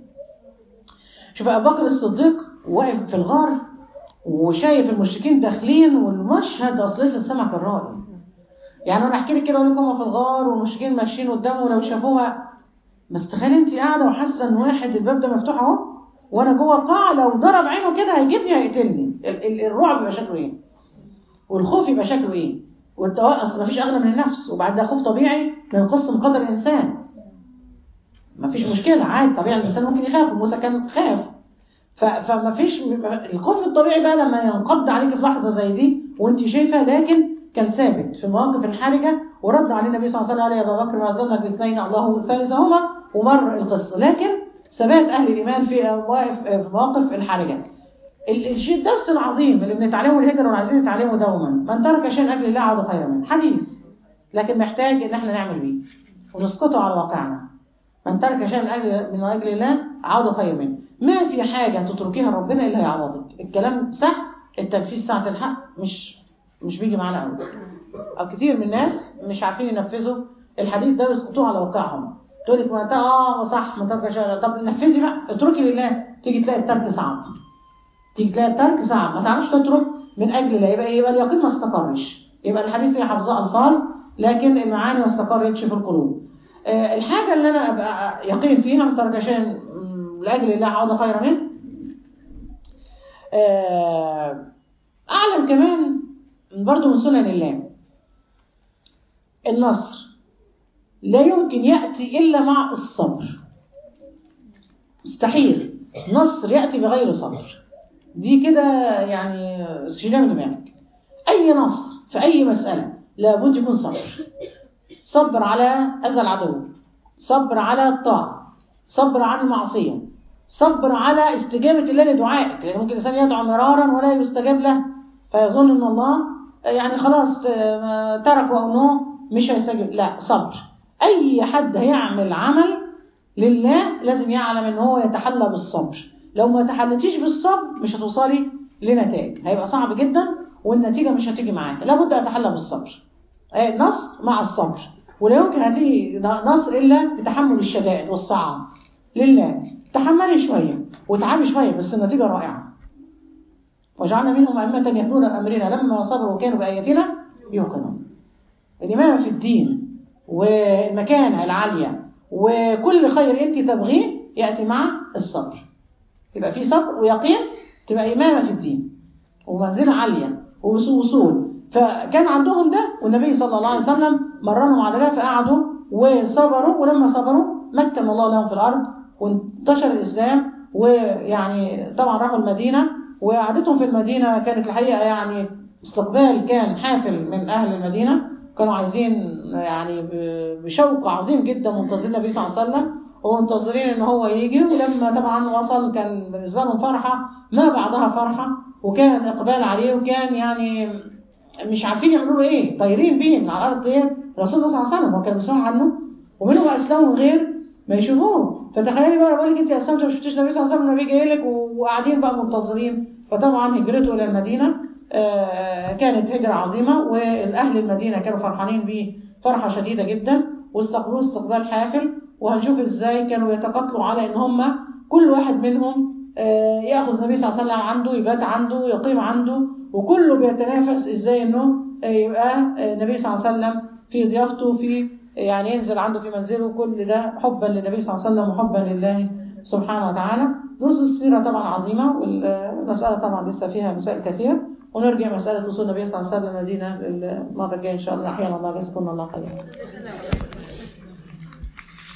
شوف ابو بكر الصديق واقف في الغار وشايف المشركين داخلين والمشهد اصل لسه السمع كان رائع يعني انا احكي لك كده اقول لكم هم في الغار والمشركين ماشيين قدامه ولو شافوها بس تخيل انت قاعده وحاسه ان واحد الباب ده مفتوح اهو وانا جوه القاعه لو ضرب عينه كده هيجيبني هيقتلني ال- ال- الرعب يبقى شكله ايه والخوف يبقى شكله ايه والتوا- اصل مفيش اغلى من النفس وبعد ده خوف طبيعي من قسم قدر الانسان مفيش مشكله عادي طبيعي الانسان ممكن يخاف وموسى كان خاف ف- فما فيش الخوف الطبيعي بقى لما ينقض عليك في لحظه زي دي وانت شايفه لكن كان ثابت في المواقف الحرجه ورد عليه النبي صلى الله عليه وسلم قال يا ابا بكر ما ظنك باثنين الله ثالثهما ومر القصه لكن ثبات اهل الايمان في مواقف في مواقف الحرجه ال- الشيء الدرس العظيم اللي بنتعلمه الهجره وعايزين نتعلمه دوما من ترك شيئا لاجل الله عاد خيرا منه حديث لكن محتاج ان احنا نعمل بيه ونسقطه على واقعنا من ترك شيئا من اجل من اجل الله عاد خير منه ما في حاجه تتركيها ربنا الا هيعوضك الكلام صح التنفيذ ساعه الحق مش مش بيجي معانا قوي او كتير من الناس مش عارفين ينفذوا الحديث ده ويسقطوه على واقعهم تقول لك ما انت اه صح ما ترك شيئا طب نفذي بقى اتركي لله تيجي تلاقي الترك صعب تيجي تلاقي الترك صعب ما تعرفش تترك من اجل الله يبقى يبقى اليقين ما استقرش يبقى الحديث هي حافظاه الفاظ لكن المعاني ما استقرتش في القلوب آه، الحاجه اللي انا ابقى يقين فيها من ترك شيء م، لاجل الله عوض خير منه آه، اعلم كمان برضو من سنن الله النصر لا يمكن ياتي الا مع الصبر مستحيل نصر ياتي بغير صبر دي كده يعني شيلها من دماغك اي نصر في اي مساله لابد يكون صبر صبر على اذى العدو صبر على الطاعه صبر عن المعصيه صبر على استجابه الله لدعائك لان ممكن الانسان يدعو مرارا ولا يستجاب له فيظن ان الله يعني خلاص آه، ترك وانه مش هيستجيب لا صبر اي حد هيعمل عمل لله لازم يعلم ان هو يتحلى بالصبر لو ما تحلتيش بالصبر مش هتوصلي لنتائج هيبقى صعب جدا والنتيجه مش هتيجي معاك لابد اتحلى بالصبر آه، نصر مع الصبر ولا يمكن هتيجي نصر الا بتحمل الشدائد والصعاب لله تحملي شويه وتعبي شويه بس النتيجه رائعه وجعلنا منهم أئمة يهدون أمرنا لما صبروا وكانوا بآياتنا يوقنون الإمامة في الدين والمكانة العالية وكل خير أنت تبغيه يأتي مع الصبر يبقى في صبر ويقين تبقى إمامة في الدين ومنزلة عالية ووصول فكان عندهم ده والنبي صلى الله عليه وسلم مرنهم على ده فقعدوا وصبروا ولما صبروا مكن الله لهم في الأرض وانتشر الإسلام ويعني طبعا راحوا المدينة وقعدتهم في المدينة كانت الحقيقة يعني استقبال كان حافل من أهل المدينة كانوا عايزين يعني ب- بشوق عظيم جدا منتظرين النبي صلى الله عليه وسلم ومنتظرين ان هو يجي ولما طبعا وصل كان بالنسبة لهم فرحة ما بعدها فرحة وكان اقبال عليه وكان يعني مش عارفين يعملوا له ايه طايرين بيه من على الارض ايه رسول الله صلى الله عليه وسلم هو كان بيسمعوا عنه ومنهم اسلموا غير ما يشوفوه فتخيلي بقى بقول لك انت اسلمت وما شفتيش النبي صلى الله عليه وسلم النبي جاي لك وقاعدين بقى منتظرين فطبعا هجرته إلى المدينة آه، كانت هجرة عظيمة والأهل المدينة كانوا فرحانين بيه فرحة شديدة جدا واستقبلوه استقبال حافل وهنشوف ازاي كانوا يتقاتلوا على ان هم كل واحد منهم آه، ياخذ النبي صلى الله عليه وسلم عنده يبات عنده يقيم عنده وكله بيتنافس ازاي انه آه، يبقى آه، النبي صلى الله عليه وسلم في ضيافته في يعني ينزل عنده في منزله كل ده حبا للنبي صلى الله عليه وسلم وحبا لله سبحانه وتعالى دروس السيرة طبعا عظيمة والمسألة طبعا لسه فيها مسائل كثير ونرجع مسألة وصول النبي صلى الله عليه وسلم المدينة المرة الجاية إن شاء الله أحيانا الله يجزاكم الله خيرا